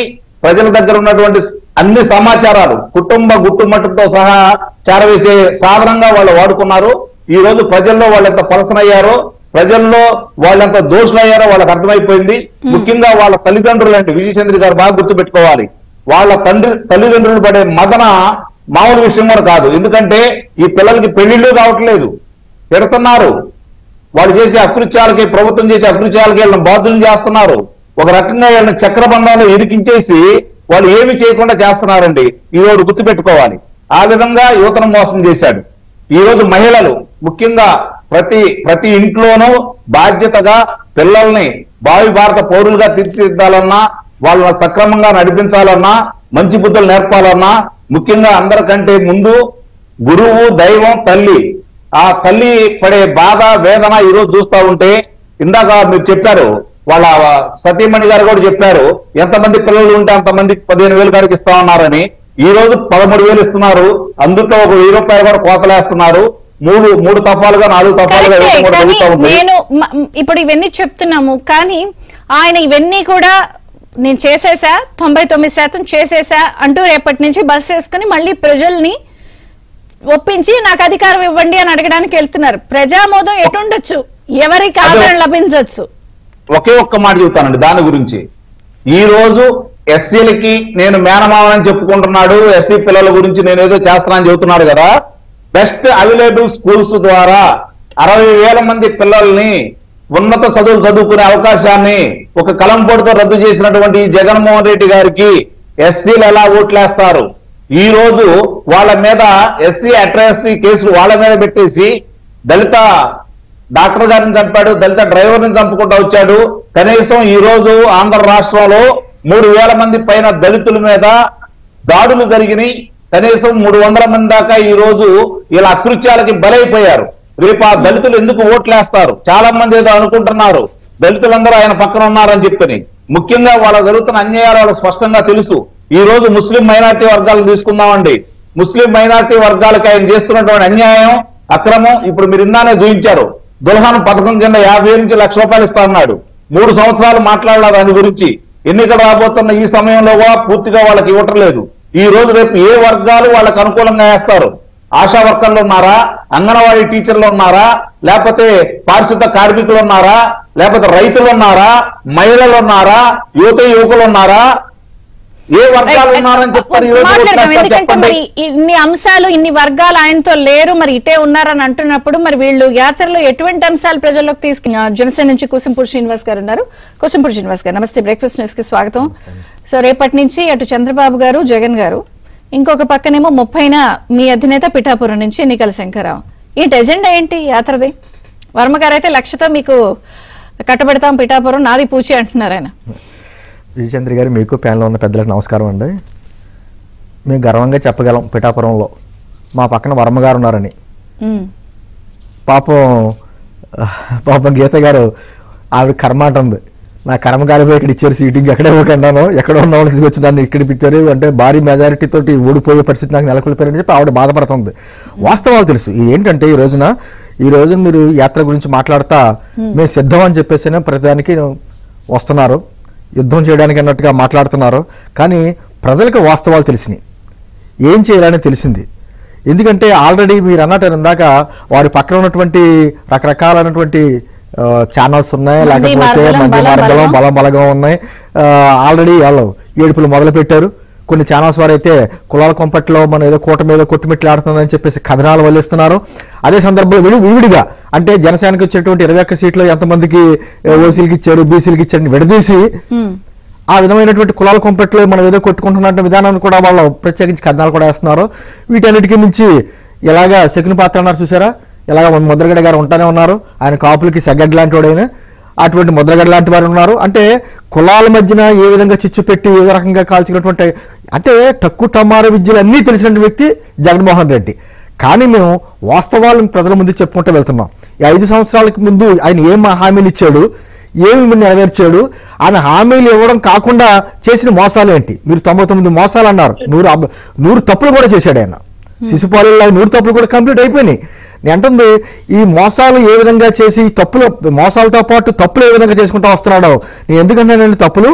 ప్రజల దగ్గర ఉన్నటువంటి అన్ని సమాచారాలు కుటుంబ గుట్టుమట్టుతో సహా చేరవేసే సాధనంగా వాళ్ళు వాడుకున్నారు ఈ రోజు ప్రజల్లో వాళ్ళు ఎంత పలసనయ్యారో ప్రజల్లో వాళ్ళంత దోషులయ్యారో వాళ్ళకి అర్థమైపోయింది ముఖ్యంగా వాళ్ళ తల్లిదండ్రులు అంటే విజయచంద్ర గారు బాగా గుర్తుపెట్టుకోవాలి వాళ్ళ తండ్రి తల్లిదండ్రులు పడే మదన మామూలు విషయం కూడా కాదు ఎందుకంటే ఈ పిల్లలకి పెళ్లిళ్ళు కావట్లేదు పెడుతున్నారు వాళ్ళు చేసే అకృత్యాలకి ప్రభుత్వం చేసే అకృత్యాలకి వీళ్ళని బాధ్యులు చేస్తున్నారు ఒక రకంగా వీళ్ళని చక్రబంధంలో ఇరికించేసి వాళ్ళు ఏమి చేయకుండా చేస్తున్నారండి ఈ రోజు గుర్తుపెట్టుకోవాలి ఆ విధంగా యువతను మోసం చేశాడు ఈ రోజు మహిళలు ముఖ్యంగా ప్రతి ప్రతి ఇంట్లోనూ బాధ్యతగా పిల్లల్ని భావి భారత పౌరులుగా తీర్చిదిద్దాలన్నా వాళ్ళని సక్రమంగా నడిపించాలన్నా మంచి బుద్ధులు నేర్పాలన్నా ముఖ్యంగా అందరికంటే ముందు గురువు దైవం తల్లి ఆ తల్లి పడే బాధ వేదన ఈ రోజు చూస్తా ఉంటే ఇందాక మీరు చెప్పారు వాళ్ళ సతీమణి గారు కూడా చెప్పారు ఎంతమంది పిల్లలు ఉంటే అంతమందికి పదిహేను వేలు కాడికి ఇస్తా ఉన్నారని ఈ రోజు పదమూడు వేలు ఇస్తున్నారు అందులో ఒక వెయ్యి రూపాయలు కూడా కోతలేస్తున్నారు మూడు మూడు తపాలుగా నాలుగు తపాలుగా కరెక్టే, ఇవ్వడం కూడా కానీ జరుగుతా ఉంది నేను మ- ఇప్పుడు ఇవన్నీ చెప్తున్నాము కానీ ఆయన ఇవన్నీ కూడా నేను చేసేసా తొంభై తొమ్మిది శాతం చేసేసా అంటూ రేపటి నుంచి బస్ వేసుకుని మళ్ళీ ప్రజల్ని ఒప్పించి నాకు అధికారం ఇవ్వండి అని అడగడానికి వెళ్తున్నారు ప్రజామోదం ఎటుండొచ్చు ఎవరికి ఆదరణ లభించవచ్చు ఒకే ఒక్క మాట చెబుతానండి దాని గురించి ఈ రోజు ఎస్సీలకి నేను మేనమావని చెప్పుకుంటున్నాడు ఎస్సీ పిల్లల గురించి నేను ఏదో చేస్తున్నానని చెబుతున్నాడు కదా బెస్ట్ అవైలబుల్ స్కూల్స్ ద్వారా అరవై వేల మంది పిల్లల్ని ఉన్నత చదువులు చదువుకునే అవకాశాన్ని ఒక కలంపోటుతో రద్దు చేసినటువంటి ఈ జగన్మోహన్ రెడ్డి గారికి ఎస్సీలు ఎలా ఓట్లేస్తారు ఈ రోజు వాళ్ళ మీద ఎస్సీ అట్రాసిటీ కేసులు వాళ్ళ మీద పెట్టేసి దళిత డాక్టర్ గారిని చంపాడు దళిత డ్రైవర్ ని చంపుకుంటూ వచ్చాడు కనీసం ఈ రోజు ఆంధ్ర రాష్ట్రంలో మూడు వేల మంది పైన దళితుల మీద దాడులు జరిగినాయి కనీసం మూడు వందల మంది దాకా ఈ రోజు ఇలా అకృత్యాలకి బలైపోయారు రేపు ఆ దళితులు ఎందుకు ఓట్లేస్తారు చాలా మంది ఏదో అనుకుంటున్నారు దళితులందరూ ఆయన పక్కన ఉన్నారని చెప్పని ముఖ్యంగా వాళ్ళ జరుగుతున్న అన్యాయాలు వాళ్ళకి స్పష్టంగా తెలుసు ఈ రోజు ముస్లిం మైనార్టీ వర్గాలను తీసుకుందామండి ముస్లిం మైనార్టీ వర్గాలకు ఆయన చేస్తున్నటువంటి అన్యాయం అక్రమం ఇప్పుడు మీరు ఇందానే చూపించారు దుల్హాన్ పథకం కింద యాభై నుంచి లక్ష రూపాయలు ఇస్తా అన్నాడు మూడు సంవత్సరాలు మాట్లాడాలి దాని గురించి ఎన్నికలు రాబోతున్న ఈ సమయంలో కూడా పూర్తిగా వాళ్ళకి ఇవ్వటం లేదు ఈ రోజు రేపు ఏ వర్గాలు వాళ్ళకి అనుకూలంగా వేస్తారు ఆశా వర్కర్లు ఉన్నారా అంగన్వాడీ టీచర్లు ఉన్నారా లేకపోతే పారిశుద్ధ కార్మికులు ఉన్నారా లేకపోతే రైతులు ఉన్నారా మహిళలు ఉన్నారా యువత యువకులు ఉన్నారా ఏ వర్గాలు ఉన్నారని చెప్తారు ఈ రోజు మాట్లాడదాం ఓట్లేస్తారు ఎందుకంటే చెప్పండి మరి ఇన్ని అంశాలు ఇన్ని వర్గాలు ఆయనతో లేరు మరి ఇటే ఉన్నారని అంటున్నప్పుడు మరి వీళ్ళు యాత్రలో ఎటువంటి అంశాలు ప్రజల్లోకి తీసుకు జనసేన నుంచి కుసంపూడి శ్రీనివాస్ గారు ఉన్నారు కుసంపూడి శ్రీనివాస్ గారు నమస్తే బ్రేక్ఫాస్ట్ న్యూస్ కి స్వాగతం సో రేపటి నుంచి అటు చంద్రబాబు గారు జగన్ గారు ఇంకొక పక్కనేమో ముప్పైన మీ అధినేత పిఠాపురం నుంచి ఎన్నికల శంకరావు ఏంటి ఎజెండా ఏంటి యాత్రది వర్మ గారు అయితే లక్షతో మీకు కట్టబెడతాం పిఠాపురం నాది పూచి అంటున్నారు ఆయన విజయచంద్ర గారు మీకు ప్యాన్లో ఉన్న పెద్దలకు నమస్కారం అండి మేము గర్వంగా చెప్పగలం పిఠాపురంలో మా పక్కన వర్మ గారు ఉన్నారని ఉమ్. పాపం పాపం గీత గారు ఆవిడ కర్మ అంటుంది నా కర్మ కాలిపోయి ఇక్కడ ఇచ్చారు సీటింగ్ ఎక్కడే ఇవ్వకుండాను ఎక్కడ ఉన్న వాళ్ళు తీసుకొచ్చి దాన్ని ఇక్కడ పెట్టారు అంటే భారీ మెజారిటీ తోటి ఓడిపోయే పరిస్థితి నాకు నెలకొల్పారని చెప్పి ఆవిడ బాధపడుతుంది వాస్తవాలు తెలుసు ఇది ఏంటంటే ఈ రోజున ఈ రోజున మీరు యాత్ర గురించి మాట్లాడుతా మేము సిద్ధం అని చెప్పేసి ప్రతిదానికి వస్తున్నారు యుద్ధం చేయడానికి అన్నట్టుగా మాట్లాడుతున్నారు కానీ ప్రజలకు వాస్తవాలు తెలిసినాయి ఏం చేయాలని తెలిసింది ఎందుకంటే ఆల్రెడీ మీరు అన్నట్టు ఇందాక వారి పక్కన ఉన్నటువంటి రకరకాలైనటువంటి ఛానల్స్ ఉన్నాయి మంది లేకపోతే మార్బలం, మంది బలం మార్గం బలగం. బలం బలగం ఉన్నాయి ఆల్రెడీ వాళ్ళు ఏడుపులు మొదలు పెట్టారు కొన్ని ఛానల్స్ వారు అయితే కులాల కొంపట్లో మన ఏదో కూట మీద కొట్టుమిట్లు ఆడుతుందని చెప్పేసి కథనాలు వల్లిస్తున్నారు అదే సందర్భంలో విడి విడివిడిగా అంటే జనసేనకి వచ్చేటువంటి ఇరవై ఒక్క సీట్లు ఎంతమందికి ఓసీలకి ఇచ్చారు బీసీలకి ఇచ్చారని విడదీసి ఆ విధమైనటువంటి కులాల కొంపెట్లో మనం ఏదో కొట్టుకుంటున్న విధానాన్ని కూడా వాళ్ళు ప్రత్యేకించి కథనాలు కూడా వేస్తున్నారు వీటన్నిటికీ నుంచి ఇలాగా శకుని పాత్ర అన్నారు చూసారా ఇలాగ ముద్రగడ గారు ఉంటానే ఉన్నారు ఆయన కాపులకి సెగడ్ లాంటి వాడైన అటువంటి ముద్రగడ లాంటి వారు ఉన్నారు అంటే కులాల మధ్యన ఏ విధంగా చిచ్చు పెట్టి ఏ రకంగా కాల్చుకున్నటువంటి అంటే తక్కువ టమార విద్యలు అన్నీ తెలిసిన వ్యక్తి జగన్మోహన్ రెడ్డి కానీ మేము వాస్తవాలను ప్రజల ముందు చెప్పుకుంటూ వెళ్తున్నాం ఈ ఐదు సంవత్సరాలకు ముందు ఆయన ఏం హామీలు ఇచ్చాడు ఏమి నెరవేర్చాడు ఆయన హామీలు ఇవ్వడం కాకుండా చేసిన మోసాలు ఏంటి మీరు తొంభై తొమ్మిది మోసాలు అన్నారు నూరు అబ్- నూరు తప్పులు కూడా చేశాడు ఆయన శిశుపాలలో నూరు తప్పులు కూడా కంప్లీట్ అయిపోయినాయి నేను అంటుంది ఈ మోసాలు ఏ విధంగా చేసి తప్పులు మోసాలతో పాటు తప్పులు ఏ విధంగా చేసుకుంటూ వస్తున్నాడో నేను ఎందుకంటే తప్పులు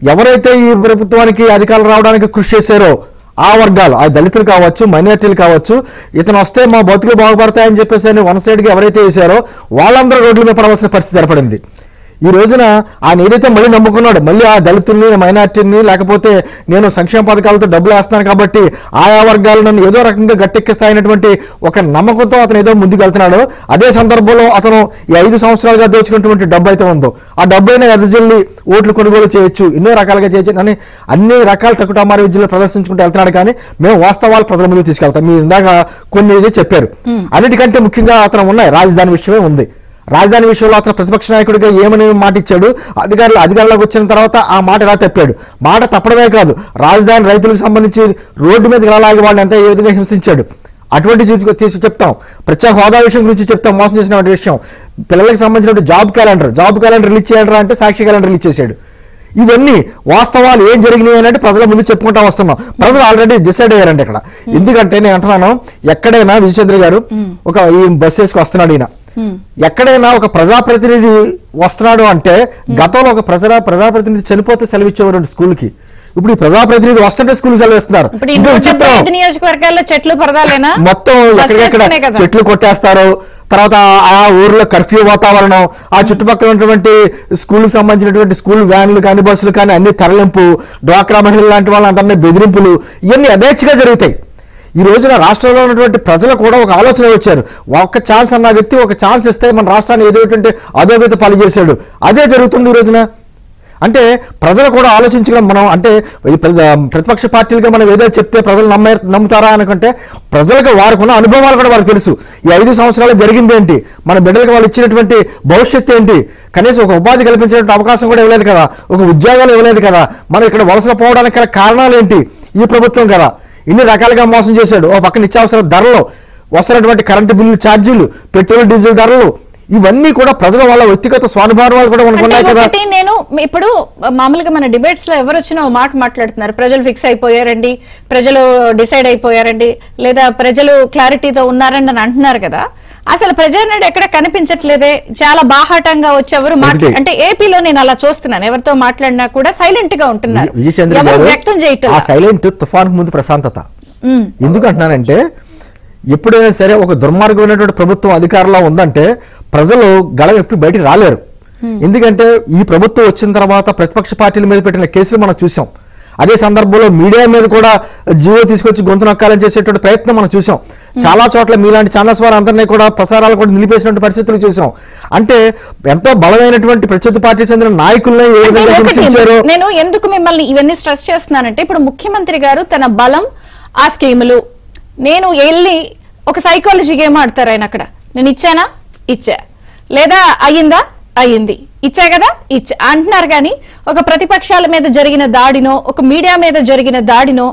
ఎవరైతే ఈ ప్రభుత్వానికి అధికారులు రావడానికి కృషి చేశారో ఆ వర్గాలు ఆ దళితులు కావచ్చు మైనార్టీలు కావచ్చు ఇతను వస్తే మా బతుకులు బాగుపడతాయని చెప్పేసి అని వన్ సైడ్కి ఎవరైతే వేశారో వాళ్ళందరూ రోడ్ల మీద పడవలసిన పరిస్థితి ఏర్పడింది ఈ రోజున ఆయన ఏదైతే మళ్ళీ నమ్ముకున్నాడు మళ్ళీ ఆ దళితుల్ని మైనార్టీని లేకపోతే నేను సంక్షేమ పథకాలతో డబ్బులు వేస్తున్నాను కాబట్టి ఆయా వర్గాలు నన్ను ఏదో రకంగా గట్టెక్కిస్తాయనటువంటి ఒక నమ్మకంతో అతను ఏదో ముందుకు వెళ్తున్నాడు అదే సందర్భంలో అతను ఈ ఐదు సంవత్సరాలుగా దోచుకున్నటువంటి డబ్బు అయితే ఉందో ఆ డబ్బు అయినా ఎదజల్లి ఓట్లు కొనుగోలు చేయొచ్చు ఎన్నో రకాలుగా చేయొచ్చు అని అన్ని రకాల టకుటామారి విద్యలు ప్రదర్శించుకుంటూ వెళ్తున్నాడు కానీ మేము వాస్తవాలు ప్రజల ముందుకు తీసుకెళ్తాం మీరు ఇందాక కొన్ని ఇది చెప్పారు అన్నిటికంటే ముఖ్యంగా అతను ఉన్నాయి రాజధాని విషయమే ఉంది రాజధాని విషయంలో అతను ప్రతిపక్ష నాయకుడిగా ఏమని మాట ఇచ్చాడు అధికారులు అధికారంలోకి వచ్చిన తర్వాత ఆ మాట ఎలా తప్పాడు మాట తప్పడమే కాదు రాజధాని రైతులకు సంబంధించి రోడ్డు మీదకి వెళ్ళాలి వాళ్ళని ఎంత ఏ విధంగా హింసించాడు అటువంటి తీసుకు తీసి చెప్తాం ప్రత్యేక హోదా విషయం గురించి చెప్తాం మోసం చేసిన విషయం పిల్లలకు సంబంధించిన job calendar job calendar release చేయండి అంటే సాక్షి క్యాలెండర్ రిలీజ్ చేశాడు ఇవన్నీ వాస్తవాలు ఏం జరిగినాయి అని అంటే ప్రజల ముందు చెప్పుకుంటా వస్తున్నాం ప్రజలు ఆల్రెడీ డిసైడ్ అయ్యారండి ఇక్కడ ఎందుకంటే నేను అంటున్నాను ఎక్కడైనా విజయచంద్ర గారు ఒక ఈ బస్ వేసుకు వస్తున్నాడు ఈయన ఎక్కడైనా ఒక ప్రజాప్రతినిధి వస్తున్నాడు అంటే గతంలో ఒక ప్రజా ప్రజాప్రతినిధి చనిపోతే సెలవిచ్చేవారు స్కూల్కి ఇప్పుడు ఈ ప్రజాప్రతినిధి వస్తుంటే స్కూల్ సెలవిస్తున్నారు ఇప్పుడు ఈ ఇంకా నూట డెబ్బై విచిత్రం. ఐదు నియోజకవర్గాల్లో చెట్లు పరదాలేనా మొత్తం బస్ ఎక్కడెక్కడ వేసుకునే కదా. చెట్లు కొట్టేస్తారు తర్వాత ఆ ఊర్లో కర్ఫ్యూ వాతావరణం ఆ చుట్టుపక్కల ఉన్నటువంటి స్కూల్కి సంబంధించినటువంటి స్కూల్ వ్యాన్లు కానీ బస్సులు కానీ అన్ని తరలింపు డ్వాక్రా మహిళలు లాంటి వాళ్ళందరినీ బెదిరింపులు ఇవన్నీ యథేచ్ఛగా జరుగుతాయి ఈ రోజున రాష్ట్రంలో ఉన్నటువంటి ప్రజలు కూడా ఒక ఆలోచన వచ్చారు ఒక్క ఛాన్స్ అన్న వ్యక్తి ఒక ఛాన్స్ ఇస్తే మన రాష్ట్రాన్ని ఏదైతే అధోగతి పాలు చేశాడు అదే జరుగుతుంది ఈ రోజున అంటే ప్రజలు కూడా ఆలోచించడం మనం అంటే ఈ ప్ర- ప్రతిపక్ష పార్టీలుగా మనం ఏదో చెప్తే ప్రజలు నమ్మే నమ్ముతారా అనుకుంటే ప్రజలకు వారికి ఉన్న అనుభవాలు కూడా వాళ్ళకి తెలుసు ఈ ఐదు సంవత్సరాలు జరిగింది ఏంటి మన బిడ్డలకు వాళ్ళు ఇచ్చినటువంటి భవిష్యత్తు ఏంటి కనీసం ఒక ఉపాధి కల్పించేటువంటి అవకాశం కూడా ఇవ్వలేదు కదా ఒక ఉద్యోగాలు ఇవ్వలేదు కదా మనం ఇక్కడ వలస పోవడానికి గల కారణాలు ఏంటి ఈ ప్రభుత్వం కదా ఇన్ని రకాలుగా మోసం చేశాడు ఓ పక్కన నిత్యావసర ధరలు వస్తున్నటువంటి కరెంటు బిల్లు ఛార్జీలు పెట్రోల్ డీజిల్ ధరలు ఇవన్నీ కూడా ప్రజల వాళ్ళ వ్యక్తిగత స్వానుభవాలు కూడా మనకు అంటే ఉన్నాయి కదా ఒకటి నేను ఇప్పుడు మామూలుగా మన డిబేట్స్ లో ఎవరు వచ్చినా ఓ మాట మాట్లాడుతున్నారు ప్రజలు ఫిక్స్ అయిపోయారండి ప్రజలు డిసైడ్ అయిపోయారండి లేదా ప్రజలు క్లారిటీతో ఉన్నారండి అని అంటున్నారు కదా అసలు ప్రజానాడు ఎక్కడ కనిపించట్లేదే చాలా బాహాటంగా వచ్చేవారు మాట్లా ఒకటి. అంటే ఏపీలో నేను అలా చూస్తున్నాను ఎవరితో మాట్లాడినా కూడా సైలెంట్ గా ఉంటున్నారు విజయ్ చంద్ర ఎవరు గారు వ్యక్తం ఆ చేయట్లేదు సైలెంట్ తుఫాన్ ముందు ప్రశాంతత ఎందుకు అంటున్నానంటే ఎప్పుడైనా సరే ఒక దుర్మార్గమైనటువంటి ప్రభుత్వం అధికారంలో ఉందంటే ప్రజలు గళం ఎప్పుడు బయటికి రాలేరు ఎందుకంటే ఈ ప్రభుత్వం వచ్చిన తర్వాత ప్రతిపక్ష పార్టీల మీద పెట్టిన కేసులు మనం చూసాం అదే సందర్భంలో మీడియా మీద కూడా జీవో తీసుకొచ్చి గొంతు నొక్కాలని చేసేటువంటి ప్రయత్నం మనం చూసాం చాలా చోట్ల మీలాంటి ఛానల్స్ వారు అందరినీ కూడా ప్రసారాలు కూడా నిలిపేసినటువంటి పరిస్థితులు చూసాం అంటే ఎంతో బలమైనటువంటి ప్రత్యర్థి పార్టీ చెందిన నాయకుల్ని ఏ అంటే విధంగా ఒకటి, హింసించారో నేను ఎందుకు మిమ్మల్ని ఇవన్నీ స్ట్రెస్ చేస్తున్నానంటే ఇప్పుడు ముఖ్యమంత్రి గారు తన బలం ఆ స్కీములు నేను వెళ్ళి ఒక సైకాలజీ గేమ్ ఆడతారు ఆయన అక్కడ నేను ఇచ్చానా ఇచ్చా లేదా అయ్యిందా అయ్యింది ఇచ్చా కదా ఇచ్చా అంటున్నారు కానీ ఒక ప్రతిపక్షాల మీద జరిగిన దాడినో ఒక మీడియా మీద జరిగిన దాడినో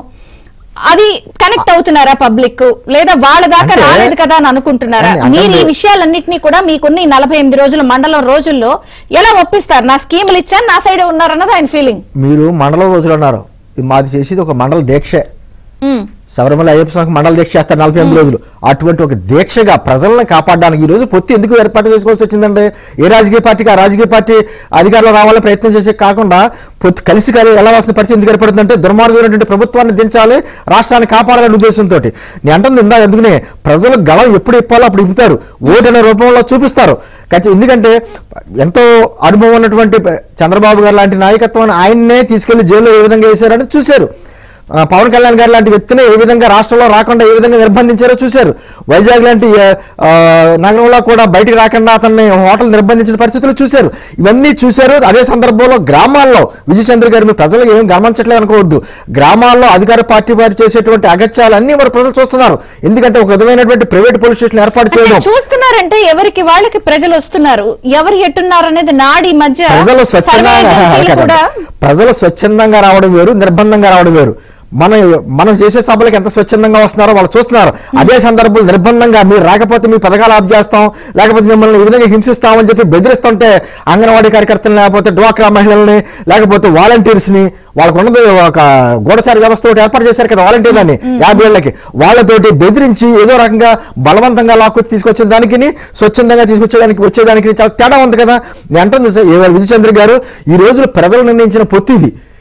అది కనెక్ట్ అవుతున్నారా పబ్లిక్ లేదా వాళ్ళ దాకా అంటే- రాలేదు కదా అని అనుకుంటున్నారా అంటే- మీరు ఈ అంటే- విషయాలన్నింటినీ కూడా మీకున్న ఈ నలభై ఎనిమిది రోజుల మండలం రోజుల్లో ఎలా ఒప్పిస్తారు నా స్కీములు ఇచ్చాను నా సైడే ఉన్నారన్నది ఆయన ఫీలింగ్ మీరు మండలం రోజులు అన్నారు ఇది మాది చేసేది ఒక మండల దీక్ష ఉమ్. శబరిమల అయ్యప్ప స్వామికి మండల దీక్ష చేస్తారు నలభై ఎనిమిది రోజులు అటువంటి ఒక దీక్షగా ప్రజలను కాపాడడానికి ఈ రోజు పొత్తి ఎందుకు ఏర్పాటు చేసుకోవాల్సి వచ్చిందంటే ఏ రాజకీయ పార్టీకి ఆ రాజకీయ పార్టీ అధికారంలో రావాలని ప్రయత్నం చేసే కాకుండా పొత్తు కలిసి కలిసి ఎలా వస్తున్న పరిస్థితి ఎందుకు ఏర్పడుతుందంటే దుర్మార్గమైనటువంటి ప్రభుత్వాన్ని దించాలి రాష్ట్రాన్ని కాపాడాలనే ఉద్దేశంతో నేను అంటుంది ఇందా ఎందుకనే ప్రజలు గళం ఎప్పుడు ఇప్పాలో అప్పుడు ఇప్పుతారు ఓటు అనే రూపంలో చూపిస్తారు ఖచ్చితంగా ఎందుకంటే ఎంతో అనుభవం ఉన్నటువంటి చంద్రబాబు గారు లాంటి నాయకత్వాన్ని ఆయన్నే తీసుకెళ్లి జైల్లో ఏ విధంగా వేశారని చూశారు ఆ, పవన్ కళ్యాణ్ గారు లాంటి వ్యక్తిని ఏ విధంగా రాష్ట్రంలో రాకుండా ఏ విధంగా నిర్బంధించారో చూశారు వైజాగ్ లాంటి ఆ, నగరంలో కూడా బయటికి రాకుండా అతన్ని హోటల్ నిర్బంధించిన పరిస్థితులు చూశారు ఇవన్నీ చూశారు అదే సందర్భంలో గ్రామాల్లో విజయ్ చంద్ర గారు మీరు ప్రజలకు ఏం గమనించట్లేదు అనుకోవద్దు గ్రామాల్లో అధికార పార్టీ వారు చేసేటువంటి అగత్యాలన్నీ మరి ప్రజలు చూస్తున్నారు ఎందుకంటే ఒక విధమైనటువంటి ప్రైవేట్ పోలీస్ స్టేషన్ ఏర్పాటు అంటే చేయడం చూస్తున్నారంటే ఎవరికి వాళ్ళకి ప్రజలు వస్తున్నారు ఎవరు ఎట్టున్నారు అనేది నాడి మధ్య ప్రజలు సర్వే స్వచ్ఛందంగా ఏజెన్సీలు కదండి. కూడా ప్రజలు స్వచ్ఛందంగా రావడం వేరు నిర్బంధంగా రావడం వేరు మనం మనం చేసే సభలకు ఎంత స్వచ్ఛందంగా వస్తున్నారో వాళ్ళు చూస్తున్నారు అదే సందర్భంలో నిర్బంధంగా మీరు రాకపోతే మీ పథకాలు ఆఫ్ చేస్తాం లేకపోతే మిమ్మల్ని ఈ విధంగా హింసిస్తామని చెప్పి బెదిరిస్తుంటే అంగన్వాడీ కార్యకర్తలు లేకపోతే డ్వాక్రా మహిళల్ని లేకపోతే వాలంటీర్స్ ని వాళ్ళకు ఉన్నది ఒక గూఢచారి వ్యవస్థ ఒకటి ఏర్పాటు చేశారు కదా వాలంటీర్లని యాభై ఏళ్ళకి వాళ్ళతోటి బెదిరించి ఏదో రకంగా బలవంతంగా లాక్కొచ్చి తీసుకొచ్చిన దానికి స్వచ్ఛందంగా తీసుకొచ్చేదానికి వచ్చేదానికి చాలా తేడా ఉంది కదా నేను అంటుంది సార్, ఏ విజయచంద్ర గారు ఈ రోజు ప్రజలు నిర్ణయించిన పొత్తు ఇది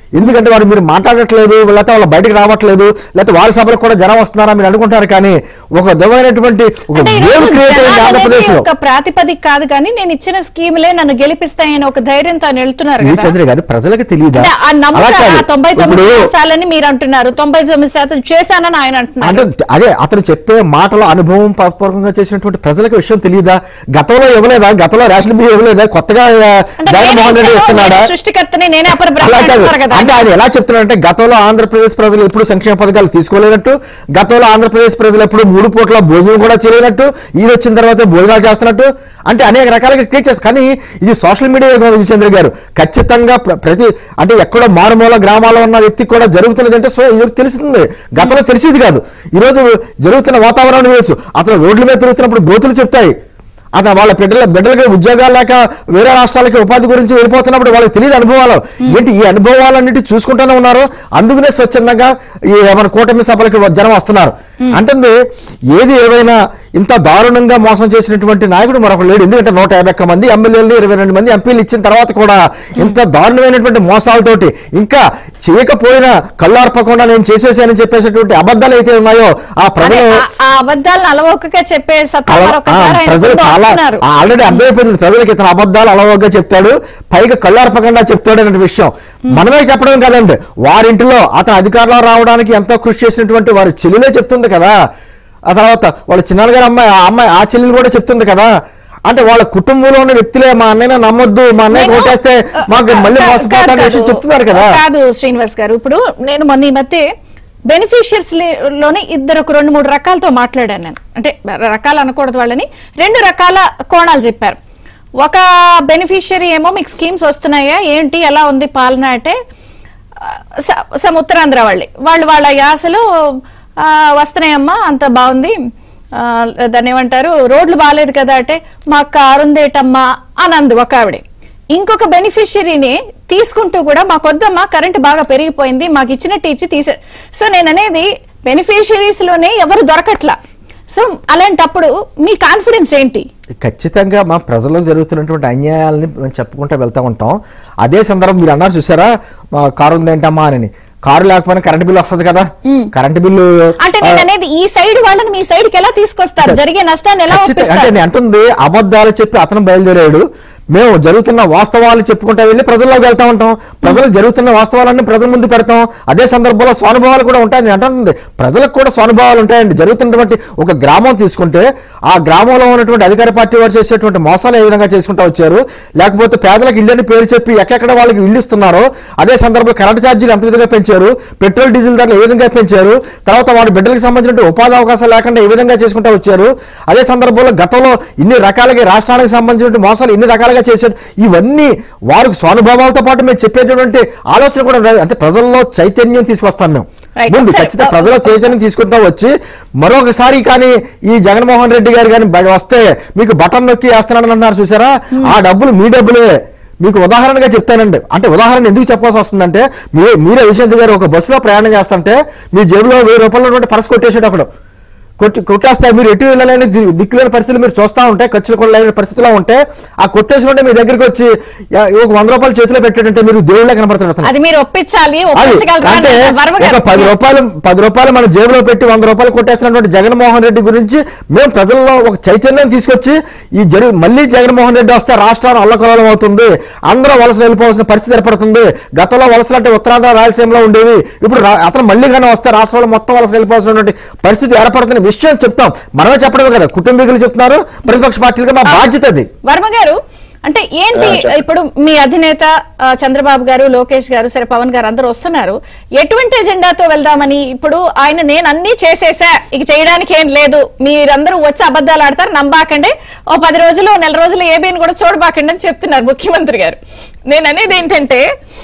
ఎందుకంటే వారు మీరు మాట్లాడట్లేదు లేకపోతే వాళ్ళు బయటకు రావట్లేదు లేకపోతే వారి సభలకు కూడా జనం వస్తున్నారా మీరు అనుకుంటారు కానీ ఒక విధమైనటువంటి ఒక అంటే ఈ వేవ్ రోజు క్రియేట్ అయింది జనాలు ఆంధ్రప్రదేశ్ అనేది లో ఒక ప్రాతిపదిక కాదు కానీ నేను ఇచ్చిన స్కీములే నన్ను గెలిపిస్తాయని ఒక ధైర్యంతో ఆయన వెళ్తున్నారు ఈ కదా చంద్ర గారు ప్రజలకు తెలియదా అంటే ఆ అలా నమ్మకం కాదు. ఆ తొంభై తొమ్మిది ఇప్పుడు శాతాలని మీరు అంటున్నారు తొంభై తొమ్మిది శాతం చేశానని ఆయన అంటున్నారు అంటే అదే అతను చెప్పే మాటల అనుభవం పూర్వకంగా చేసినటువంటి ప్రజలకు విషయం తెలియదా గతంలో ఇవ్వలేదా గతంలో రేషన్ బియ్యం ఇవ్వలేదా కొత్తగా ఆ, అంటే జగన్మోహన్ రెడ్డి నేనే ఇస్తున్నాడా నేనే సృష్టికర్తని నేనే అపర అలా కాదు బ్రహ్మాండంటారు కదా అంటే ఆయన ఎలా చెప్తున్నాడంటే గతంలో ఆంధ్రప్రదేశ్ ప్రజలు ఎప్పుడు సంక్షేమ పథకాలు తీసుకోలేనట్టు గతంలో ఆంధ్రప్రదేశ్ ప్రజలు ఎప్పుడు మూడు పూట్ల భోజనం కూడా చేయలేనట్టు ఈయన వచ్చిన తర్వాత భోజనాలు చేస్తున్నట్టు అంటే అనేక రకాలుగా క్రియేట్ చేస్తారు కానీ ఇది సోషల్ మీడియా యుగం విజయచంద్ర గారు ఖచ్చితంగా ప్ర- ప్రతి అంటే ఎక్కడో మారుమూల గ్రామాల్లో ఉన్న వ్యక్తికి కూడా జరుగుతున్నది అంటే స్వ- ఇది తెలుస్తుంది గతంలో తెలిసేది కాదు ఈ రోజు జరుగుతున్న వాతావరణం తెలుసు అతను రోడ్ల మీద తిరుగుతున్నప్పుడు గోతులు చెప్తాయి అతను వాళ్ళ బిడ్డల బిడ్డలకి ఉద్యోగాలు లేక వేరే రాష్ట్రాలకి ఉపాధి గురించి వెళ్ళిపోతున్నప్పుడు వాళ్ళకి తెలియదు అనుభవాలు ఏంటి ఈ అనుభవాలన్నిటి చూసుకుంటూనే ఉన్నారు అందుకనే స్వచ్ఛందంగా ఈ మన కూటమి సభలకి జనం వస్తున్నారు అంటుంది ఏది ఏవైనా ఇంత దారుణంగా మోసం చేసినటువంటి నాయకుడు మరొక లేడు ఎందుకంటే నూట యాభై ఒక్క మంది ఎమ్మెల్యేలు ఇరవై రెండు మంది ఎంపీలు ఇచ్చిన తర్వాత కూడా ఇంత దారుణమైనటువంటి మోసాలతోటి ఇంకా చేయకపోయినా కళ్ళార్పకుండా నేను చేసేసానని చెప్పేసినటువంటి అబద్ధాలు అయితే ఉన్నాయో ఆ అదే, ప్రజలు ఆ- ఆ అబద్ధాలను అలవోకగా చెప్పే సత్తా అలా- మరొకసారి ఆ, ఆయన ప్రజలు ముందు చాలా వస్తున్నారు. ఆల్రెడీ అర్థమైపోయింది ప్రజలకు ఇతను అబద్ధాలు అలవగా చెప్తాడు పైగా కళ్ళార్పకుండా చెప్తాడు అనే విషయం మనమే చెప్పడం కదండి వారింటిలో అతను అధికారంలో రావడానికి ఎంతో కృషి చేసినటువంటి వారి చెల్లెలే చెప్తుంది కదా ఆ తర్వాత వాళ్ళ చిన్నాన్నగారి అమ్మాయి ఆ అమ్మాయి ఆ చెల్లెలు కూడా చెప్తుంది కదా అంటే వాళ్ళ కుటుంబంలో ఉన్న వ్యక్తులే మా అన్నయ్య నమ్మొద్దు మా అన్నయ్య నేను- ఓటేస్తే మాకు కా- మళ్ళీ కా- మోసపోతాడు కాదు, విషయం చెప్తున్నారు కదా కాదు శ్రీనివాస్ గారు ఇప్పుడు నేను మొన్న ఈ మధ్య బెనిఫిషియర్స్ లోనే ఇద్దరు ఒక రెండు మూడు రకాలతో మాట్లాడాను నేను అంటే రకాలు అనకూడదు వాళ్ళని రెండు రకాల కోణాలు చెప్పారు ఒక బెనిఫిషియరీ ఏమో మీకు స్కీమ్స్ వస్తున్నాయా ఏంటి ఎలా ఉంది పాలన అంటే ఆ, స- సమ్ ఉత్తరాంధ్ర వాళ్ళే వాళ్ళు వాళ్ళ యాసలో ఆ, వస్తున్నాయమ్మా అంత బాగుంది ఆ, దాన్ని ఏమంటారు రోడ్లు బాగాలేదు కదా అంటే మా కారు ఉందేటమ్మా అని అంది ఒక ఆవిడే ఇంకొక బెనిఫిషియరీని తీసుకుంటూ కూడా మాకు వద్దమ్మా కరెంట్ బాగా పెరిగిపోయింది మాకు ఇచ్చినట్టు ఇచ్చి తీసే సో నేను అనేది బెనిఫిషియరీస్ లోనే ఎవరు దొరకట్లా సో అలాంటప్పుడు మీ కాన్ఫిడెన్స్ ఏంటి ఖచ్చితంగా మా ప్రజలకు జరుగుతున్నటువంటి అన్యాయాలని మేము చెప్పుకుంటూ వెళ్తా ఉంటాం అదే సందర్భం మీరు అన్నారు చూసారా మా కారు ఉందేంటమ్మా అని కారు లేకపోయినా కరెంట్ బిల్లు వస్తుంది కదా కరెంట్ బిల్లు అంటే నేను అనేది ఈ సైడ్ వాళ్ళని మీ సైడ్ కి ఎలా తీసుకొస్తారు జరిగే నష్టాన్ని ఎలా ఖచ్చితంగా అంటే ఒప్పిస్తారు నేను అంటుంది అబద్ధాలు చెప్పి అతను బయలుదేరాడు మేము జరుగుతున్న వాస్తవాలు చెప్పుకుంటా వెళ్ళి ప్రజల్లోకి వెళ్తా ఉంటాం ప్రజలు జరుగుతున్న వాస్తవాలన్నీ ప్రజల ముందు పెడతాం అదే సందర్భంలో స్వానుభవాలు కూడా ఉంటాయి నేను అంటుంది ప్రజలకు కూడా స్వానుభవాలు ఉంటాయండి జరుగుతున్నటువంటి ఒక గ్రామం తీసుకుంటే ఆ గ్రామంలో ఉన్నటువంటి అధికార పార్టీ వారు చేసేటువంటి మోసాలు ఏ విధంగా చేసుకుంటా వచ్చారు లేకపోతే పేదలకు ఇల్లుని పేరు చెప్పి ఎక్కడెక్కడ వాళ్ళకి ఇల్లు ఇస్తున్నారో అదే సందర్భంలో కరెంట్ ఛార్జీలు ఎంత విధంగా పెంచారు పెట్రోల్ డీజిల్ ధరలు ఏ విధంగా పెంచారు తర్వాత వాడి బిడ్డలకు సంబంధించిన ఉపాధి అవకాశాలు లేకుండా ఏ విధంగా చేసుకుంటా వచ్చారు అదే సందర్భంలో గతంలో ఇన్ని రకాలుగా రాష్ట్రానికి సంబంధించిన మోసాలు ఎన్ని రకాలుగా చేశారు ఇవన్నీ వారికి స్వానుభవాలతో పాటు మేము చెప్పేటటువంటి ఆలోచన కూడా ఉండాలి. అంటే ప్రజల్లో చైతన్యం తీసుకొస్తాం మేము Right. ముందు ఒకసారి- ఖచ్చితంగా ప్రజల చైతన్యం తీసుకుంటా వచ్చి మరొకసారి కానీ ఈ జగన్మోహన్ రెడ్డి గారు కానీ బ- వస్తే మీకు బటన్ నొక్కి వేస్తున్నాడని అన్నారు చూసారా ఆ డబ్బులు మీ డబ్బులే మీకు ఉదాహరణగా చెప్తానండి అంటే ఉదాహరణ ఎందుకు చెప్పాల్సి వస్తుందంటే మీరే మీరే విశాంత్ గారు ఒక బస్సులో ప్రయాణం చేస్తుంటే మీ జేబులో వెయ్యి రూపాయలు ఉన్నటువంటి పర్స్ కొట్టేసాడు అక్కడ కొట్టి కొట్టేస్తే మీరు ఎటు వెళ్ళాలని ది- దిక్కులేని పరిస్థితులు మీరు చూస్తూ ఉంటే ఖర్చులు కూడా లేని పరిస్థితిలో ఉంటే ఆ కొట్టేసి మీ దగ్గరికి వచ్చి యా, ఒక వంద రూపాయలు చేతిలో పెట్టాడంటే మీరు దేవుళ్ళ కనబడుతున్నారు అతను. అది మీరు ఒప్పించాలి అది ఒప్పించగలరా అంటే అని వర్మ ఒక గారు- పది రూపాయలు పది రూపాయలు మన జేబులో పెట్టి వంద రూపాయలు కొట్టేస్తున్నటువంటి జగన్మోహన్ రెడ్డి గురించి మేము ప్రజల్లో ఒక చైతన్యం తీసుకొచ్చి ఈ జరి మళ్ళీ జగన్మోహన్ రెడ్డి వస్తే రాష్ట్రం అల్లకల్లోలం అవుతుంది అందరూ వలస వెళ్ళిపోవాల్సిన పరిస్థితి ఏర్పడుతుంది గతంలో వలసలు అంటే ఉత్తరాంధ్ర రాయలసీమలో ఉండేవి ఇప్పుడు రా- అతను మళ్ళీ కానీ వస్తే రాష్ట్రంలో మొత్తం వలస వెళ్ళిపోవాల్సినటువంటి పరిస్థితి ఏర్పడుతున్న విషయం చెప్తాం మనమే చెప్పడమే కదా కుటుంబీకులు చెప్తున్నారు ప్రతిపక్ష పార్టీలుగా మా బాధ్యత అది వర్మ గారు అంటే ఏంటి ఆ, చెప్పండి. ఇప్పుడు మీ అధినేత ఆ, చంద్రబాబు గారు లోకేష్ గారు సరే పవన్ గారు అందరూ వస్తున్నారు ఎటువంటి ఎజెండాతో వెళ్దామని ఇప్పుడు ఆయన నేను అన్ని చేసేసా ఇక చేయడానికి ఏం లేదు మీరందరూ వచ్చి అబద్ధాలు ఆడతారు నమ్మాకండి ఓ పది రోజులు నెల రోజులు ఏబీని కూడా చూడబాకండి అని చెప్తున్నారు ముఖ్యమంత్రి గారు నేను అనేది ఏంటంటే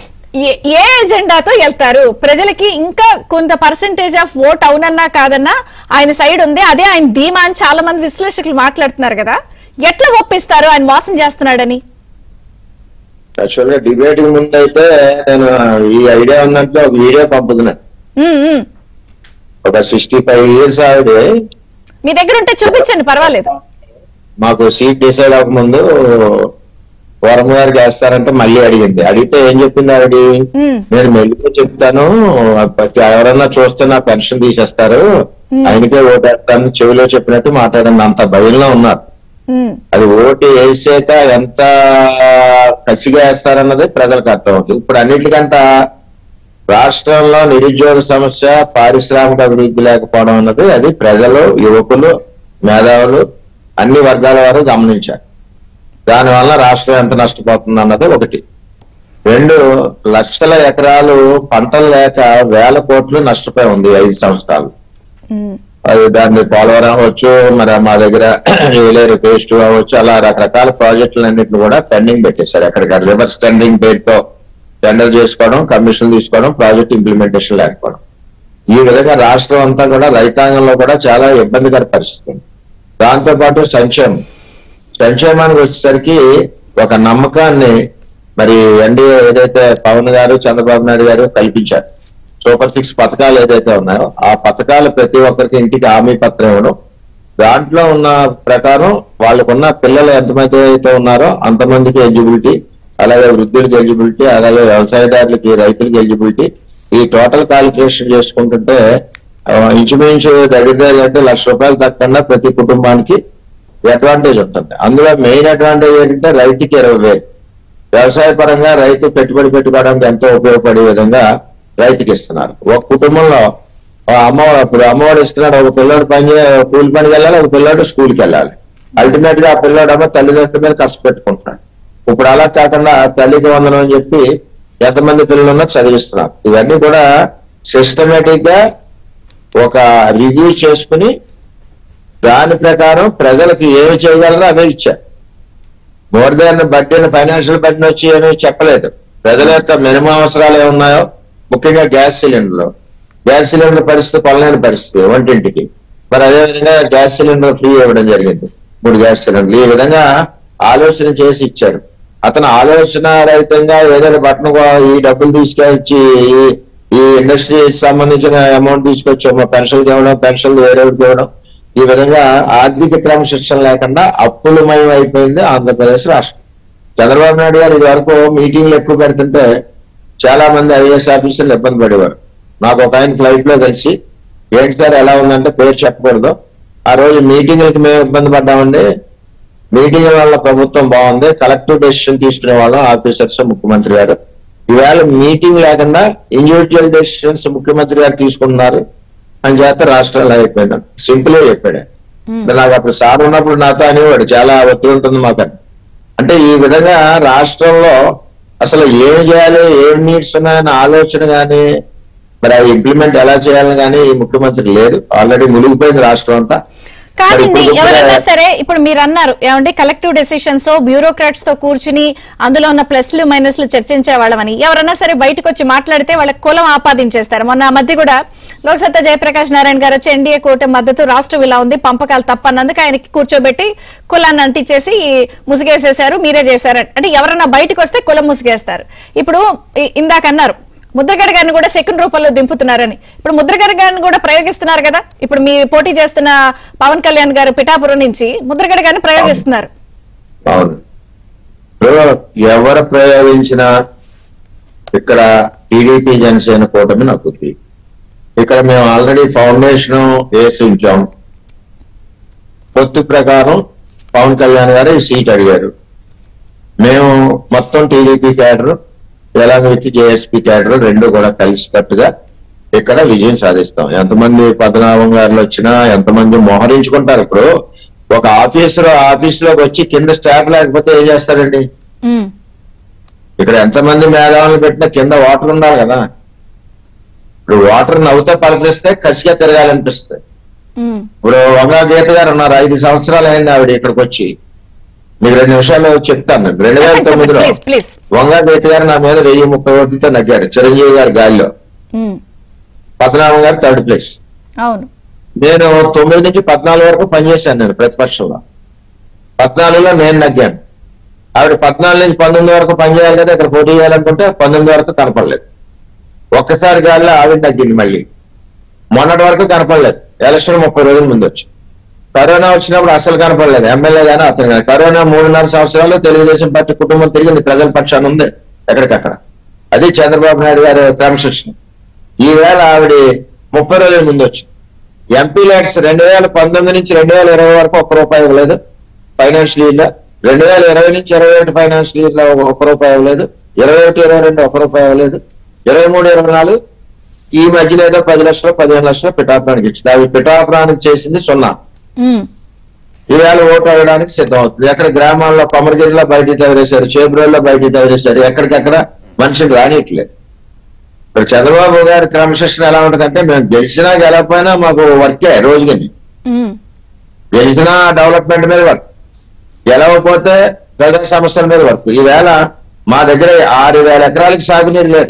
ఏ- ఏ ఎజెండాతో వెళ్తారు ప్రజలకి ఇంకా కొంత పర్సంటేజ్ ఆఫ్ ఓట్ అవునన్నా కాదన్నా ఆయన సైడ్ ఉంది అదే ఆయన ధీమా అని చాలా మంది విశ్లేషకులు మాట్లాడుతున్నారు కదా ఎట్లా ఒప్పిస్తారు ఆయన మోసం చేస్తున్నాడని యాక్చువల్ గా డిబేట్ ముందు అయితే నేను ఈ ఐడియా ఉన్నట్లు ఒక వీడియో పంపుతున్నా ఉమ్, ఉమ్. ఒక సిక్స్టీ ఫైవ్ ఇయర్స్ ఆవిడే మీ దగ్గర ఉంటే చూపించండి పర్వాలేదు మాకు సీట్ డిసైడ్ అవ్వకముందు పూర్వం గారికి వేస్తారంటే మళ్ళీ అడిగింది అడిగితే ఏం చెప్పింది ఆవిడ ఉమ్, నేను మెల్లిగా చెప్తాను ప్రతి ఎవరన్నా చూస్తే నా పెన్షన్ తీసేస్తారు ఆయనకే ఓటేస్తాను చెవిలో చెప్పినట్టు మాట్లాడింది అంత భయంలో ఉన్నారు ఉమ్, అది ఓటు వేసాక ఎంత కసిగా వేస్తారన్నది ప్రజలకు అర్థం అవుతుంది ఇప్పుడు అన్నిటికంట రాష్ట్రంలో నిరుద్యోగ సమస్య పారిశ్రామిక అభివృద్ధి లేకపోవడం అన్నది అది ప్రజలు యువకులు మేధావులు అన్ని వర్గాల వారు గమనించారు దానివల్ల రాష్ట్రం ఎంత నష్టపోతుంది అన్నది ఒకటి రెండు లక్షల ఎకరాలు పంటలు లేక వేల కోట్లు నష్టపోయి ఉంది ఈ ఐదు సంవత్సరాలు ఉమ్, అది దాన్ని పోలవరం అవ్వచ్చు మరి మా దగ్గర ఏలేరు పేస్ట్ అవ్వచ్చు అలా రకరకాల ప్రాజెక్టులు అన్నింటిని కూడా పెండింగ్ పెట్టేశారు ఎక్కడికి రివర్స్ టెండరింగ్ తో టెండర్ చేసుకోవడం కమిషన్ తీసుకోవడం ప్రాజెక్ట్ ఇంప్లిమెంటేషన్ లేకపోవడం ఈ విధంగా రాష్ట్రం అంతా కూడా రైతాంగంలో కూడా చాలా ఇబ్బందికర పరిస్థితి ఉంది దాంతో పాటు సంక్షేమం సంక్షేమానికి వచ్చేసరికి ఒక నమ్మకాన్ని మరి ఎన్డీఏ ఏదైతే పవన్ గారు చంద్రబాబు నాయుడు గారు కల్పించారు సూపర్ సిక్స్ పథకాలు ఏదైతే ఉన్నాయో ఆ పథకాలు ప్రతి ఒక్కరికి ఇంటికి హామీ పత్రం ఇవ్వడం దాంట్లో ఉన్న ప్రకారం వాళ్ళకున్న పిల్లలు ఎంతమంది అయితే ఉన్నారో అంతమందికి ఎలిజిబిలిటీ అలాగే వృద్ధులకి ఎలిజిబిలిటీ అలాగే వ్యవసాయదారులకి రైతులకి ఎలిజిబిలిటీ ఈ టోటల్ క్యాలిక్యులేషన్ చేసుకుంటుంటే ఆ, ఇంచుమించు దగ్గర దగ్గర అంటే లక్ష రూపాయలు తక్కకుండా ప్రతి కుటుంబానికి అడ్వాంటేజ్ ఉంటుంది అందులో మెయిన్ అడ్వాంటేజ్ ఏంటంటే రైతుకి ఇరవై వేలు వ్యవసాయ పరంగా రైతు పెట్టుబడి పెట్టుకోవడానికి ఎంతో ఉపయోగపడే విధంగా రైతుకి ఇస్తున్నారు ఒక కుటుంబంలో ఆ అమ్మ ఇప్పుడు అమ్మవాడు ఇస్తున్నాడు ఒక పిల్లోడు పని చే- కూలి పనికి వెళ్ళాలి ఒక పిల్లోడు స్కూల్కి వెళ్ళాలి అల్టిమేట్ గా ఆ పిల్లోడు ఏమో తల్లిదండ్రుల మీద ఖర్చు పెట్టుకుంటున్నాడు ఇప్పుడు అలా కాకుండా తల్లికి వందనం అని చెప్పి ఎంతమంది పిల్లలు ఉన్నా చదివిస్తున్నారు ఇవన్నీ కూడా సిస్టమేటిక్ గా ఒక రివ్యూ చేసుకుని దాని ప్రకారం ప్రజలకు ఏమి చేయగలరో అవే ఇచ్చారు more than budget financial budget వచ్చి ఏమీ చెప్పలేదు ప్రజల యొక్క మినిమం అవసరాలు ఏమున్నాయో ముఖ్యంగా గ్యాస్ సిలిండర్లు గ్యాస్ సిలిండర్ పరిస్థితి కొనలేని పరిస్థితి వంటింటికి మరి అదేవిధంగా గ్యాస్ సిలిండర్ ఫ్రీ ఇవ్వడం జరిగింది మూడు గ్యాస్ సిలిండర్లు ఈ విధంగా ఆలోచన చేసి ఇచ్చారు అతను ఆలోచన రహితంగా ఏదైనా బట్టను కో- ఈ డబ్బులు తీసుకొచ్చి ఈ- ఈ ఇండస్ట్రీ సంబంధించిన అమౌంట్ తీసుకొచ్చి పెన్షన్ ఇవ్వడం పెన్షన్ వేరేవాడికి ఇవ్వడం ఈ విధంగా ఆర్థిక క్రమశిక్షణ లేకుండా అప్పులమయం అయిపోయింది ఆంధ్రప్రదేశ్ రాష్ట్రం చంద్రబాబు నాయుడు గారు ఇది వరకు మీటింగ్లు ఎక్కువ పెడుతుంటే చాలా మంది ఐఏఎస్ ఆఫీసర్లు ఇబ్బంది పడేవారు నాకు ఒక ఆయన ఫ్లైట్ లో కలిసి ఏంటి సార్ ఎలా ఉందంటే పేరు చెప్పకూడదు ఆ రోజు మీటింగ్లకి మేము ఇబ్బంది పడ్డామండి మీటింగ్ వల్ల ప్రభుత్వం బాగుంది కలెక్టివ్ డెసిషన్ తీసుకునే వాళ్ళం ఆఫీసర్స్ ముఖ్యమంత్రి గారు ఈవేళ మీటింగ్ లేకుండా ఇండివిజువల్ డెసిషన్స్ ముఖ్యమంత్రి గారు తీసుకుంటున్నారు అని చేత రాష్ట్రాలు అయిపోయింది సింపుల్ గా చెప్పాడు అంటే నాకు అప్పుడు సార్ ఉన్నప్పుడు నాతో అనేవాడు చాలా ఒత్తిడి ఉంటుంది మాకు అని. అంటే ఈ విధంగా రాష్ట్రంలో అసలు ఏం చేయాలి ఏం నీడ్స్ ఉన్నాయన్న ఆలోచన గానీ మరి అవి ఇంప్లిమెంట్ ఎలా చేయాలని కానీ ఈ ముఖ్యమంత్రి లేదు ఆల్రెడీ మునిగిపోయింది రాష్ట్రం అంతా కాదండి మరి ఇప్పుడు ఎవరన్నా కూడా- సరే ఇప్పుడు మీరు అన్నారు ఏమంటే కలెక్టివ్ డెసిషన్స్ బ్యూరోక్రాట్స్ తో కూర్చుని అందులో ఉన్న ప్లస్లు మైనస్లు చర్చించే వాళ్ళమని ఎవరన్నా సరే బయటకు వచ్చి మాట్లాడితే వాళ్ళ కులం ఆపాదించేస్తారు మొన్న ఆ మధ్య కూడా లోక్సత్తా జయప్రకాష్ నారాయణ గారు వచ్చి ఎన్డీఏ కూటమి మద్దతు రాష్ట్రం ఇలా ఉంది పంపకాలు తప్పన్నందుకు ఆయనకి కూర్చోబెట్టి కులాన్ని అంటించేసి ముసుగేసేశారు మీరే చేశారని అంటే ఎవరన్నా బయటకు వస్తే కులం ముసుగేస్తారు ఇప్పుడు ఇ- ఇందాక అన్నారు ముద్రగడ గారిని కూడా సెకండ్ రూపంలో దింపుతున్నారని ఇప్పుడు ముద్రగడ గారిని కూడా ప్రయోగిస్తున్నారు కదా ఇప్పుడు మీరు పోటీ చేస్తున్న పవన్ కళ్యాణ్ గారు పిఠాపురం నుంచి ముద్రగడ గారిని ప్రయోగిస్తున్నారు అవును ఇప్పుడు ఎవరు ప్రయోగించినా ఇక్కడ టీడీపీ జనసేన కూటమి నాకు ఉంది ఇక్కడ మేము ఆల్రెడీ ఫౌండేషన్ వేసి ఉంచాం పొత్తు ప్రకారం పవన్ కళ్యాణ్ గారు ఈ సీట్ అడిగారు మేము మొత్తం టీడీపీ క్యాడర్ ఎలాగ విత్ జేఎస్పీ క్యాడర్ రెండు కూడా కలిసికట్టుగా ఇక్కడ విజయం సాధిస్తాం ఎంతమంది పద్మనాభం గారు వచ్చినా ఎంతమంది మోహరించుకుంటారు ఇప్పుడు ఒక ఆఫీసర్ ఆఫీస్ లోకి వచ్చి కింద స్టాఫ్ లేకపోతే ఏం చేస్తారండి ఉమ్, ఇక్కడ ఎంతమంది మేధావులు పెట్టినా కింద వాటర్ ఉండాలి కదా ఇప్పుడు వాటర్ నవ్వుతో పలకరిస్తే కసిగా తిరగాలనిపిస్తుంది ఉమ్, ఇప్పుడు వంగా గీత గారు ఉన్నారు ఐదు సంవత్సరాలు అయింది ఆవిడ ఇక్కడికి వచ్చి మీకు రెండు నిమిషాలు చెప్తాను నేను. రెండు వేల చెప్పండి, తొమ్మిదిలో ప్లీజ్ ప్లీజ్ వంగా గీత గారు నా మీద వెయ్యి ముప్పై ఓట్లతో నగ్గారు చిరంజీవి గారి గాలిలో ఉమ్, పద్మనాభం గారు థర్డ్ ప్లేస్ అవును నేను తొమ్మిది నుంచి పద్నాలుగు వరకు పనిచేశాను నేను ప్రతిపక్షంలో పద్నాలుగులో నేను నగ్గాను ఆవిడ పద్నాలుగు నుంచి పంతొమ్మిది వరకు పనిచేయాలి కదా ఇక్కడ పోటీ చేయాలనుకుంటే పంతొమ్మిది వరకు కనపడలేదు ఒక్కసారి గాలిలో ఆవిడ నగ్గింది మళ్ళీ మొన్నటి వరకు కనపడలేదు ఎలక్షన్ ముప్పై రోజుల ముందు వచ్చి కరోనా వచ్చినప్పుడు అసలు కనపడలేదు ఎమ్మెల్యే గానీ అతను కానీ కరోనా మూడున్నర సంవత్సరాలు తెలుగుదేశం పార్టీ కుటుంబం తిరిగింది ప్రజల పక్షాన ఉంది ఎక్కడికక్కడ అది చంద్రబాబు నాయుడు గారి క్రమశిక్షణ ఈవేళ ఆవిడ ముప్పై రోజుల ముందు వచ్చింది ఎంపీ ల్యాక్స్ రెండు వేల పంతొమ్మిది నుంచి రెండు వేల ఇరవై వరకు ఒక్క రూపాయి ఇవ్వలేదు ఫైనాన్షియల్ ఇయర్ లో రెండు వేల ఇరవై నుంచి ఇరవై ఒకటి ఫైనాన్షియల్ ఇయర్ లో ఒక్క రూపాయి ఇవ్వలేదు ఇరవై ఒకటి ఇరవై రెండు ఒక్క రూపాయి ఇవ్వలేదు ఇరవై మూడు ఇరవై నాలుగు ఈ మధ్యలో ఏదో పది లక్షలు పదిహేను లక్షలు పిఠాపురానికి ఇచ్చింది అవి పిఠాపురానికి చేసింది సున్నా ఉమ్, ఈవేళ ఓటు అడగడానికి సిద్ధం అవుతుంది ఎక్కడ గ్రామాల్లో కొమరగిరిలో బయటికి తగిలేశారు చేబ్రోల్లో బయటికి తగిలేశారు ఎక్కడికక్కడ మనిషిని రానియట్లేదు ఇప్పుడు చంద్రబాబు గారి క్రమశిక్షణ ఎలా ఉంటుందంటే మేము గెలిచినా గెలకపోయినా మాకు వర్కే రోజుకి ఉమ్, గెలిచినా డెవలప్మెంట్ మీద వర్క్ గెలవకపోతే ప్రజా సమస్యల మీద వర్క్ ఈవేళ మా దగ్గర ఆరు వేల ఎకరాలకి సాగునీరు లేదు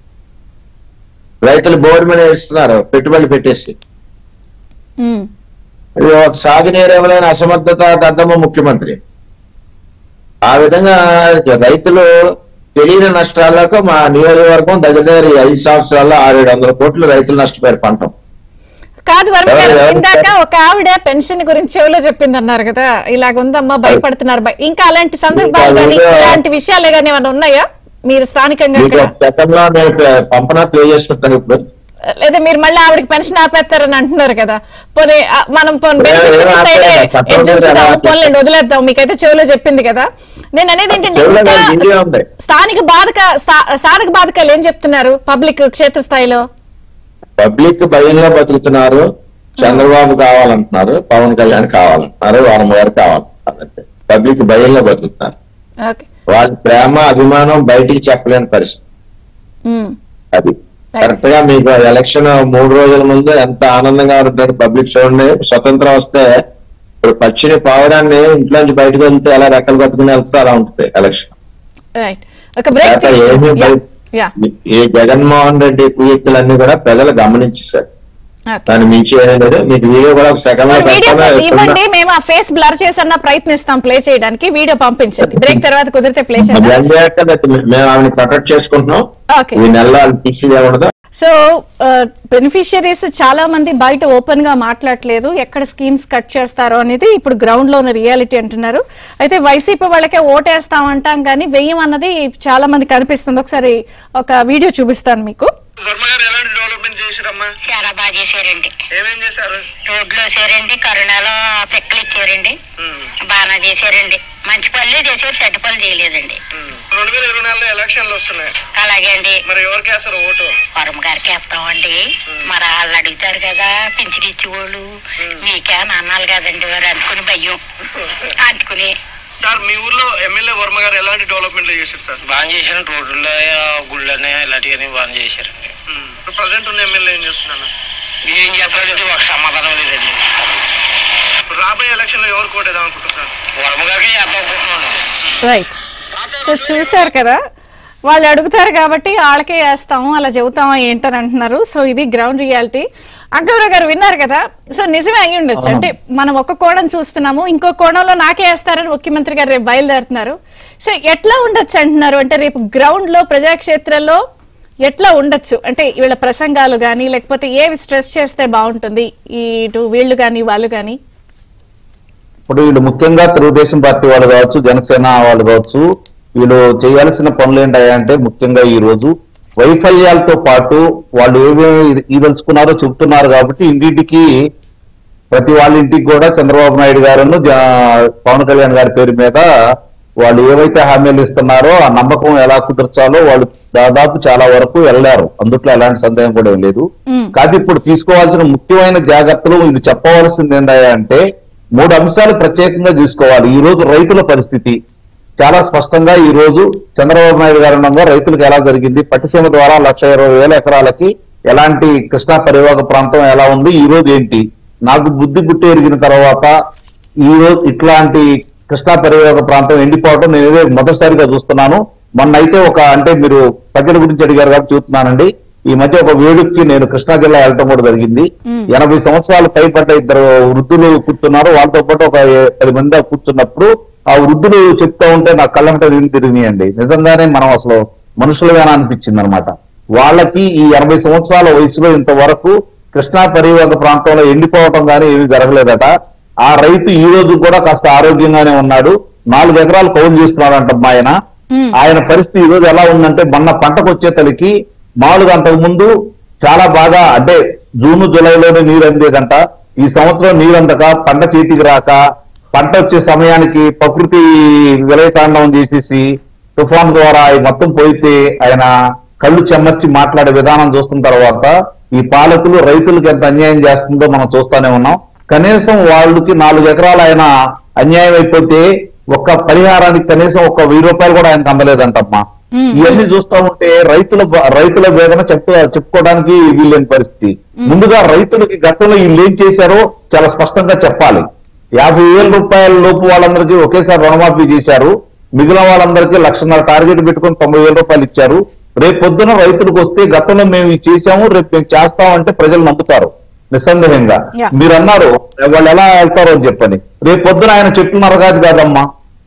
రైతులు బోర్ మీద ఇస్తున్నారు పెట్టుబడి పెట్టేసి ఉమ్. ఇది ఒక సాగునీరు ఇవ్వలేని అసమర్థత దద్దమ్మ ముఖ్యమంత్రి ఆ విధంగా రైతులు తెలియని నష్టాలకు మా నియోజకవర్గం దగ్గర దగ్గర ఈ ఐదు సంవత్సరాల్లో ఆరు ఏడు వందల కోట్లు రైతులు నష్టపోయారు పంట కాదు వర్మ గారు ఎవరు- ఎవరు- ఇందాక ఒక ఆవిడ పెన్షన్ గురించి చెవిలో చెప్పింది అన్నారు కదా ఇలాగ ఉందమ్మా భయపడుతున్నారు భయ- ఇంకా అలాంటి సందర్భాలు ఇంకా కానీ ఏదో- ఇలాంటి విషయాలు కానీ ఏమైనా ఉన్నాయా మీరు స్థానికంగా మీకు ఇక్కడ ఒక సెకండ్లో నేను ప్లే- పంపన ప్లే చేసుకుంటాను ఇప్పుడు లేదా మీరు మళ్ళీ ఆవిడకి పెన్షన్ ఆపేస్తారని అంటున్నారు కదా పోనీ ఆ, మనం పోనీ ఏ- beneficiary ఏం side ఏ ఆపేయలేదు. చట్టం ఎడ్జ్ మీద ఉంచుదాం, ఎలా పోన్లేండి వదిలేద్దాం మీకైతే చెవిలో చెప్పింది కదా నేను అనేది ఏంటంటే చెవిలో ఇంకా కాదు, ఇండియా ఉంది. స్థానిక బాధక స్థా- సాధక బాధకాలు ఏం చెప్తున్నారు పబ్లిక్ క్షేత్రస్థాయిలో పబ్లిక్ భయంలో బతుకుతున్నారు చంద్రబాబు కావాలంటున్నారు పవన్ కళ్యాణ్ కావాలంటున్నారు వారం గారు కావాలంటున్నారు అంతే పబ్లిక్ భయంలో బతుకుతున్నారు ఓకే వాళ్ళ ప్రేమ అభిమానం బయటికి చెప్పలేని పరిస్థితి ఉమ్. అది కరెక్ట్ గా మీకు ఎలక్షన్ మూడు రోజుల ముందు ఎంత ఆనందంగా ఉంటారు పబ్లిక్ చూడండి స్వతంత్రం వస్తే ఇప్పుడు పచ్చిని పావురాన్ని ఇంట్లోంచి బయటకు వెళ్తే ఎలా రెక్కలు కట్టుకుని వెళ్తే అలా ఉంటుంది ఎలక్షన్ రైట్ ఒక బ్రేక్ కాక ఏమీ బయ- యా ఈ జగన్మోహన్ రెడ్డి కుయత్తులన్నీ కూడా ప్రజలు గమనించేశారు దాన్ని మించి ఏమీ లేదు మీకు వీడియో కూడా ఒక సెకండ్ లో వీడియో పెడతాను. ఇవ్వండి మేము ఆ ఫేస్ బ్లర్ చేసన్నా ప్రయత్నిస్తాం ప్లే చేయడానికి వీడియో పంపించండి బ్రేక్ తర్వాత కుదిరితే ప్లే చేద్దాం బ్లడ్ చేయక మేము ఆమెను ప్రొటెక్ట్ చేసుకుంటున్నాం ఓకే ఈ నెల తీసేదే ఉండదు సో బెనిఫిషియరీస్ చాలా మంది బయట ఓపెన్ గా మాట్లాడలేదు ఎక్కడ స్కీమ్స్ కట్ చేస్తారో అనేది ఇప్పుడు గ్రౌండ్ లో ఉన్న రియాలిటీ అంటున్నారు అయితే వైసీపీ వాళ్ళకే ఓటేస్తాం అంటాం కానీ వెయ్యం అన్నది చాలా మంది కనిపిస్తుంది ఒకసారి ఒక వీడియో చూపిస్తాను మీకు వర్మ గారు ఎలాంటి డెవలప్మెంట్ చేశారమ్మా చాలా బాగా చేశారండి ఏమేం చేశారు రోడ్లు వేసారండి కరోనాలో పెక్కలు ఇచ్చారండి ఉమ్, బాగా చేశారండి మంచి పనులు చేశారు చెడ్డ పనులు చేయలేదండి ఉమ్. రెండు వేల ఇరవై నాలుగులో ఎలక్షన్లు వస్తున్నాయి అలాగే అండి మరి ఎవరికి వేస్తారు ఓటు వరం గారికి వేస్తామండి మరి వాళ్ళు అడుగుతారు కదా పింఛన్ ఇచ్చేవాళ్ళు మీకే అని అన్నాలి కదండి వారు అందుకుని భయం అందుకుని సార్ మీ ఊర్లో ఎమ్మెల్యే వర్మ గారు ఎలాంటి డెవలప్మెంట్లు చేశారు సార్ బాగా చేశారు రోడ్లు గుళ్ళని ఇలాంటివన్నీ బాగా చేశారండి ఉమ్. ఇప్పుడు ప్రజెంట్ ఉన్న ఎమ్మెల్యే ఏం చేస్తున్నాను ఏం చేస్తారంటే ఒక సమాధానం లేదండి ఇప్పుడు రాబోయే ఎలక్షన్ లో ఎవరు కోటేదాం అనుకుంటారు సార్ వరమ గారికి చేద్దాం అనుకుంటున్నాను రైట్ సో చూశారు కదా వాళ్ళు అడుగుతారు కాబట్టి వాళ్ళకే వేస్తాము అలా చెబుతామా ఏంటని అంటున్నారు సో ఇది గ్రౌండ్ రియాలిటీ అంకవరావు గారు విన్నారు కదా సో నిజమే అయ్యి ఉండొచ్చు అంటే మనం ఒక కోణం చూస్తున్నాము ఇంకో కోణంలో నాకే వేస్తారని ముఖ్యమంత్రి గారు రేపు బయలుదేరుతున్నారు సో ఎట్లా ఉండొచ్చు అంటున్నారు అంటే రేపు గ్రౌండ్ లో ప్రజాక్షేత్రంలో ఎట్లా ఉండొచ్చు అంటే వీళ్ళ ప్రసంగాలు కానీ లేకపోతే ఏవి స్ట్రెస్ చేస్తే బాగుంటుంది ఈ ఇటు వీళ్ళు కానీ వాళ్ళు కానీ ఇప్పుడు వీళ్ళు ముఖ్యంగా తెలుగుదేశం పార్టీ వాళ్ళు కావచ్చు జనసేన వాళ్ళు కావచ్చు వీళ్ళు చేయాల్సిన పనులు ఏంటంటే ముఖ్యంగా ఈ రోజు వైఫల్యాలతో పాటు వాళ్ళు ఏమేమి ఈదలుచుకున్నారో చెబుతున్నారు కాబట్టి ఇంటింటికి ప్రతి వాళ్ళ ఇంటికి కూడా చంద్రబాబు నాయుడు గారును జ- పవన్ కళ్యాణ్ గారి పేరు మీద వాళ్ళు ఏవైతే హామీలు ఇస్తున్నారో ఆ నమ్మకం ఎలా కుదర్చాలో వాళ్ళు దాదాపు చాలా వరకు వెళ్ళారు అందుట్లో ఎలాంటి సందేహం కూడా ఏం లేదు మ్మ్. కాదు ఇప్పుడు తీసుకోవాల్సిన ముఖ్యమైన జాగ్రత్తలు వీళ్ళు చెప్పవలసింది ఏంటంటే మూడు అంశాలు ప్రత్యేకంగా తీసుకోవాలి ఈ రోజు రైతుల పరిస్థితి చాలా స్పష్టంగా ఈ రోజు చంద్రబాబు నాయుడు గారు ఉండగా రైతులకు ఎలా జరిగింది పట్టిసీమ ద్వారా లక్ష ఇరవై వేల ఎకరాలకి ఎలాంటి కృష్ణా పరివాహక ప్రాంతం ఎలా ఉంది ఈ రోజు ఏంటి నాకు బుద్ధి పుట్టి ఎరిగిన తర్వాత ఈ రోజు ఇట్లాంటి కృష్ణా పరివాహక ప్రాంతం ఎండిపోవడం నేను ఇదే మొదటిసారిగా చూస్తున్నాను మొన్న అయితే ఒక అంటే మీరు ప్రజల గురించి అడిగారు కాబట్టి చూస్తున్నానండి ఈ మధ్య ఒక వేడుకకి నేను కృష్ణా జిల్లా వెళ్ళటం కూడా జరిగింది ఎనభై సంవత్సరాలు పైపడ్డ ఇద్దరు వృద్ధులు కూర్చున్నారు వాళ్ళతో పాటు ఒక ఏ- పది మంది కూర్చున్నప్పుడు ఆ వృద్ధులు చెప్తా ఉంటే నా కళ్ళంట నీళ్ళు తిరిగినాయండి నిజంగానే మనం అసలు మనుషులుగానే అనిపించింది అనమాట వాళ్ళకి ఈ ఎనభై సంవత్సరాల వయసులో ఇంతవరకు కృష్ణా పరివాహక ప్రాంతంలో ఎండిపోవటం కానీ ఏమీ జరగలేదట ఆ రైతు ఈ రోజు కూడా కాస్త ఆరోగ్యంగానే ఉన్నాడు నాలుగు ఎకరాలు కౌలు చేసుకున్నాడంట మా ఆయన ఆయన పరిస్థితి ఈ రోజు ఎలా ఉందంటే మొన్న పంటకు వచ్చే తలికి మామూలుగా అంతకు ముందు చాలా బాగా అంటే జూన్ జూలైలోనే నీరు అందేదంట ఈ సంవత్సరం నీరు అందక పంట చేతికి రాక పంట వచ్చే సమయానికి ప్రకృతి విలయతాండవం చేసేసి తుఫాన్ ద్వారా ఈ మొత్తం పోయితే ఆయన కళ్ళు చెమ్మర్చి మాట్లాడే విధానం చూస్తున్న తర్వాత ఈ పాలకులు రైతులకు ఎంత అన్యాయం చేస్తుందో మనం చూస్తానే ఉన్నాం కనీసం వాళ్ళకి నాలుగు ఎకరాలు ఆయన అన్యాయం అయిపోతే ఒక్క పరిహారానికి కనీసం ఒక వెయ్యి రూపాయలు కూడా ఆయనకు అందలేదంటమ్మా ఇవన్నీ చూస్తా ఉంటే రైతుల బ- రైతుల వేదన చెప్పు చెప్పుకోవడానికి వీళ్ళని పరిస్థితి ముందుగా రైతులకి గతంలో వీళ్ళు ఏం చేశారో చాలా స్పష్టంగా చెప్పాలి యాభై వేల రూపాయల లోపు వాళ్ళందరికీ ఒకేసారి రుణమాఫీ చేశారు మిగిలిన వాళ్ళందరికీ లక్షన్నర టార్గెట్ పెట్టుకొని తొంభై వేల రూపాయలు ఇచ్చారు రేపు పొద్దున రైతులకు వస్తే గతంలో మేము ఇది చేశాము రేపు మేము చేస్తామంటే ప్రజలు నమ్ముతారు నిస్సందేహంగా Yeah. మీరు అన్నారు వాళ్ళు ఎలా వెళ్తారో అని చెప్పని రేపు పొద్దున ఆయన చెట్లు నరగాది కాదమ్మా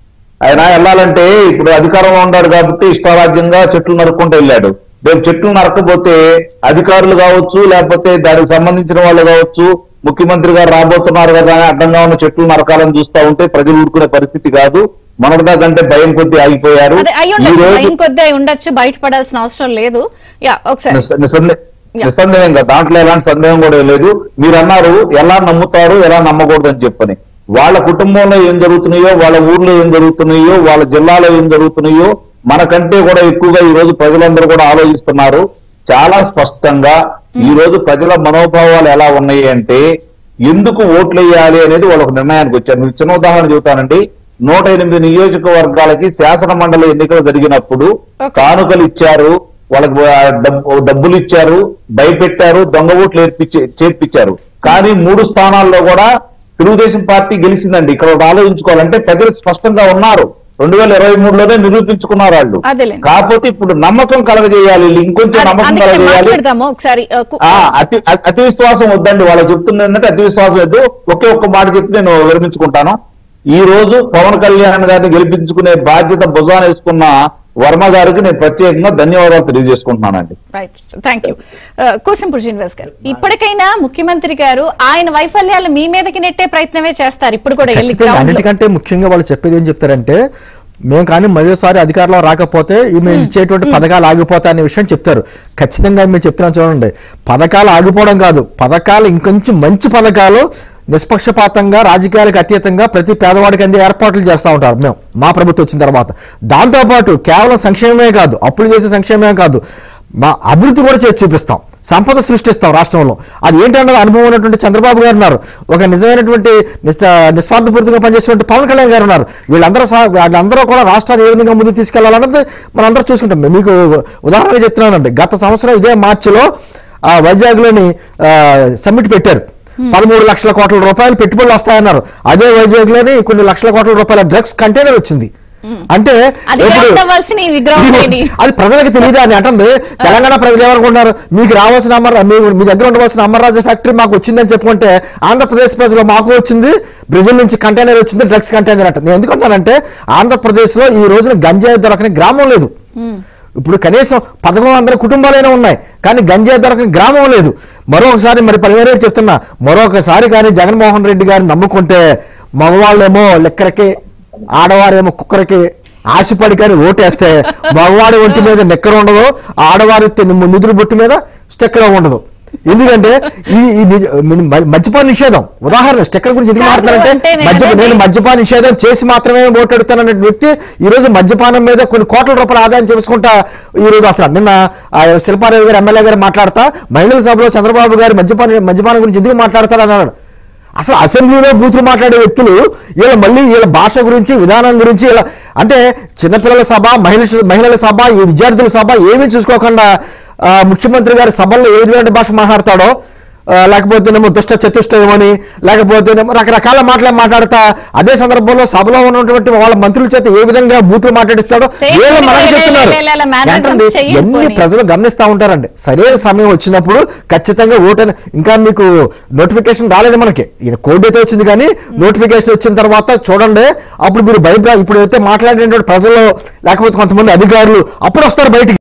ఆయన వెళ్ళాలంటే ఇప్పుడు అధికారంలో ఉన్నాడు కాబట్టి ఇష్టారాజ్యంగా చెట్లు నరుక్కుంటూ వెళ్ళాడు రేపు చెట్లు నరకపోతే అధికారులు కావచ్చు లేకపోతే దానికి సంబంధించిన వాళ్ళు కావచ్చు ముఖ్యమంత్రి గారు రాబోతున్నారు కదా అని అడ్డంగా ఉన్న చెట్లు నరకాలని చూస్తా ఉంటే ప్రజలు ఊరుకునే పరిస్థితి కాదు మొన్నటిదా కంటే భయం కొద్దీ ఆగిపోయారు అదే అయి ఈ ఉండొచ్చు రోజు ఇంకొద్ది అయి ఉండొచ్చు బయటపడాల్సిన అవసరం లేదు యా ఒకసారి నిస్స- నిస్సందే- Yeah. నిస్సందేహంగా దాంట్లో ఎలాంటి సందేహం కూడా లేదు మీరు అన్నారు ఎలా నమ్ముతారు ఎలా నమ్మకూడదు అని చెప్పని వాళ్ళ కుటుంబంలో ఏం జరుగుతున్నాయో వాళ్ళ ఊర్లో ఏం జరుగుతున్నాయో వాళ్ళ జిల్లాలో ఏం జరుగుతున్నాయో మనకంటే కూడా ఎక్కువగా ఈ రోజు ప్రజలందరూ కూడా ఆలోచిస్తున్నారు చాలా స్పష్టంగా ఈ రోజు ప్రజల మనోభావాలు ఎలా ఉన్నాయి అంటే ఎందుకు ఓట్లు వేయాలి అనేది వాళ్ళు ఒక నిర్ణయానికి వచ్చారు మీకు చిన్న ఉదాహరణ చెబుతానండి నూట ఎనిమిది నియోజకవర్గాలకి శాసన మండలి ఎన్నికలు జరిగినప్పుడు కానుకలు ఇచ్చారు వాళ్ళకి ఆ డబ్బు- డబ్బులు ఇచ్చారు భయపెట్టారు దొంగ ఓట్లు ఏర్పించి చేర్పించారు కానీ మూడు స్థానాల్లో కూడా తెలుగుదేశం పార్టీ గెలిచిందండి ఇక్కడ ఒకటి ఆలోచించుకోవాలంటే ప్రజలు స్పష్టంగా ఉన్నారు రెండు వేల ఇరవై మూడులోనే నిరూపించుకున్నారు వాళ్ళు అదేలేండి కాకపోతే ఇప్పుడు నమ్మకం కలగజేయాలి ఇంకొంచెం అదే- నమ్మకం అందుకే కలగజేయాలి మాట్లాడదాము ఒకసారి ఆ, కు- ఆ అతి అ- అతి విశ్వాసం వద్దండి వాళ్ళు చెప్తుంది ఏంటంటే అతి విశ్వాసం వద్దు ఒకే ఒక్క మాట చెప్పి నేను విరమించుకుంటాను ఈ రోజు పవన్ కళ్యాణ్ గారిని గెలిపించుకునే బాధ్యత భుజాన వేసుకున్న వర్మ గారికి నేను ప్రత్యేకంగా ధన్యవాదాలు తెలియజేసుకుంటున్నానండి రైట్ థ్యాంక్ యూ కోసింపూర్ శ్రీనివాస్ గారు ఇప్పటికైనా ముఖ్యమంత్రి గారు ఆయన వైఫల్యాలు మీ మీదకి నెట్టే ప్రయత్నమే చేస్తారు ఇప్పుడు కూడా వెళ్ళి ఖచ్చితంగా ground లో. అన్నిటికంటే ముఖ్యంగా వాళ్ళు చెప్పేది ఏం చెప్తారంటే మేము కానీ మరోసారి అధికారంలో రాకపోతే ఈ మేము ఇచ్చేటువంటి పథకాలు ఆగిపోతాయి అనే విషయం చెప్తారు ఖచ్చితంగా మేము చెప్తున్నాం చూడండి పథకాలు ఆగిపోవడం కాదు పథకాలు ఇంకొంచెం మంచి పథకాలు నిష్పక్షపాతంగా రాజకీయాలకు అతీతంగా ప్రతి పేదవాడికి అందే ఏర్పాట్లు చేస్తూ ఉంటారు మేము మా ప్రభుత్వం వచ్చిన తర్వాత దాంతోపాటు కేవలం సంక్షేమమే కాదు అప్పులు చేసే సంక్షేమమే కాదు మా అభివృద్ధి కూడా చేసి చూపిస్తాం సంపద సృష్టిస్తాం రాష్ట్రంలో అది ఏంటన్నది అనుభవం ఉన్నటువంటి చంద్రబాబు గారు ఉన్నారు ఒక నిజమైనటువంటి నిస్స- నిస్వార్థపూరితంగా పనిచేసేటువంటి పవన్ కళ్యాణ్ గారు ఉన్నారు వీళ్ళందరూ సహా వాళ్ళందరూ కూడా రాష్ట్రాన్ని ఏ విధంగా ముందుకు తీసుకెళ్లాలన్నది మనందరూ చూసుకుంటాం మీకు ఉదాహరణగా చెప్తున్నానండి గత సంవత్సరం ఇదే మార్చిలో ఆ వైజాగ్లోని ఆ, సమ్మిట్ పెట్టారు పదమూడు లక్షల కోట్ల రూపాయలు పెట్టుబడులు వస్తాయన్నారు అదే వైజాగ్ లోని కొన్ని లక్షల కోట్ల రూపాయల డ్రగ్స్ కంటైనర్ వచ్చింది అంటే అది ఇప్పుడు- ground అవ్వాల్సిన ఈ విగ్రహం ఇది. అది ప్రజలకు తెలియదు అని అంటుంది తెలంగాణ ప్రజలు ఏమనుకుంటున్నారు మీకు రావాల్సిన అమర మీ మీ దగ్గర ఉండవలసిన అమర్రాజా ఫ్యాక్టరీ మాకు వచ్చిందని చెప్పుకుంటే ఆంధ్రప్రదేశ్ ప్రజలు మాకు వచ్చింది బ్రెజిల్ నుంచి కంటైనర్ వచ్చింది డ్రగ్స్ కంటైనర్ అంట నేను ఎందుకంటానంటే ఆంధ్రప్రదేశ్ లో ఈ రోజున గంజాయి దొరకని గ్రామం లేదు ఇప్పుడు కనీసం పదకొండు వందల కుటుంబాలైనా ఉన్నాయి కానీ గంజాయి దొరకని గ్రామం లేదు మరొకసారి మరి పదివేరే చెప్తున్నా మరొకసారి కానీ జగన్మోహన్ రెడ్డి గారిని నమ్ముకుంటే మగవాళ్ళేమో లెక్కలకి ఆడవారేమో కుక్కరకి ఆశపడి కానీ ఓటేస్తే మగవాడి ఒంటి మీద నెక్కర ఉండదు ఆడవారి నిధులు బొట్టు మీద స్టెక్కర్ ఉండదు ఎందుకంటే ఈ ఈ నిజ- మ- మద్యపాన నిషేధం ఉదాహరణ స్టెక్కర్ గురించి ఎందుకు కాదు, మాట్లాడారంటే అంటే నేను మద్య అనేది- నేను మద్యపాన నిషేధం చేసి మాత్రమే ఓటెడుతానన్న వ్యక్తి ఈ రోజు మద్యపానం మీద కొన్ని కోట్ల రూపాయల ఆదాయం చేసుకుంటా ఈ రోజు వస్తున్నాడు నిన్న ఆ శిల్పారావు గారు ఎమ్మెల్యే గారు మాట్లాడతా మహిళల సభలో చంద్రబాబు గారు మద్యపాన మద్యపానం గురించి ఎందుకు మాట్లాడతారు అన్నాడు అసలు అసెంబ్లీలో బూతులు మాట్లాడే వ్యక్తులు వీళ్ళ మళ్ళీ వీళ్ళ భాష గురించి విధానం గురించి ఇలా అంటే చిన్నపిల్లల సభ మహిళ మహిళల సభ ఈ విద్యార్థుల సభ ఏమీ చూసుకోకుండా ఆ, ముఖ్యమంత్రి గారి సభల్లో ఏ విధమైన భాష మాట్లాడతాడో ఆ, లేకపోతేనేమో దుష్ట చతుష్టయమని లేకపోతేనేమో రకరకాల మాటలు మాట్లాడతా అదే సందర్భంలో సభలో ఉన్నటువంటి వాళ్ళ మంత్రుల చేత ఏ విధంగా బూతులు మాట్లాడిస్తాడో చేయకుండా వీళ్ళు మనకు ఇలా చెప్తున్నారు ఇలా ఇలా mannerisms ఏంటండి, చెయ్యకు ఎన్ని పోనీ. ప్రజలు గమనిస్తా ఉంటారండి సరైన సమయం వచ్చినప్పుడు ఖచ్చితంగా ఓటు ఇంకా మీకు నోటిఫికేషన్ రాలేదు మనకి ఈయన కోడ్ అయితే వచ్చింది కానీ నోటిఫికేషన్ వచ్చిన తర్వాత చూడండి అప్పుడు మీరు భయపడ ఇప్పుడు అయితే మాట్లాడేటువంటి ప్రజలు లేకపోతే కొంతమంది అధికారులు అప్పుడు వస్తారు బయటికి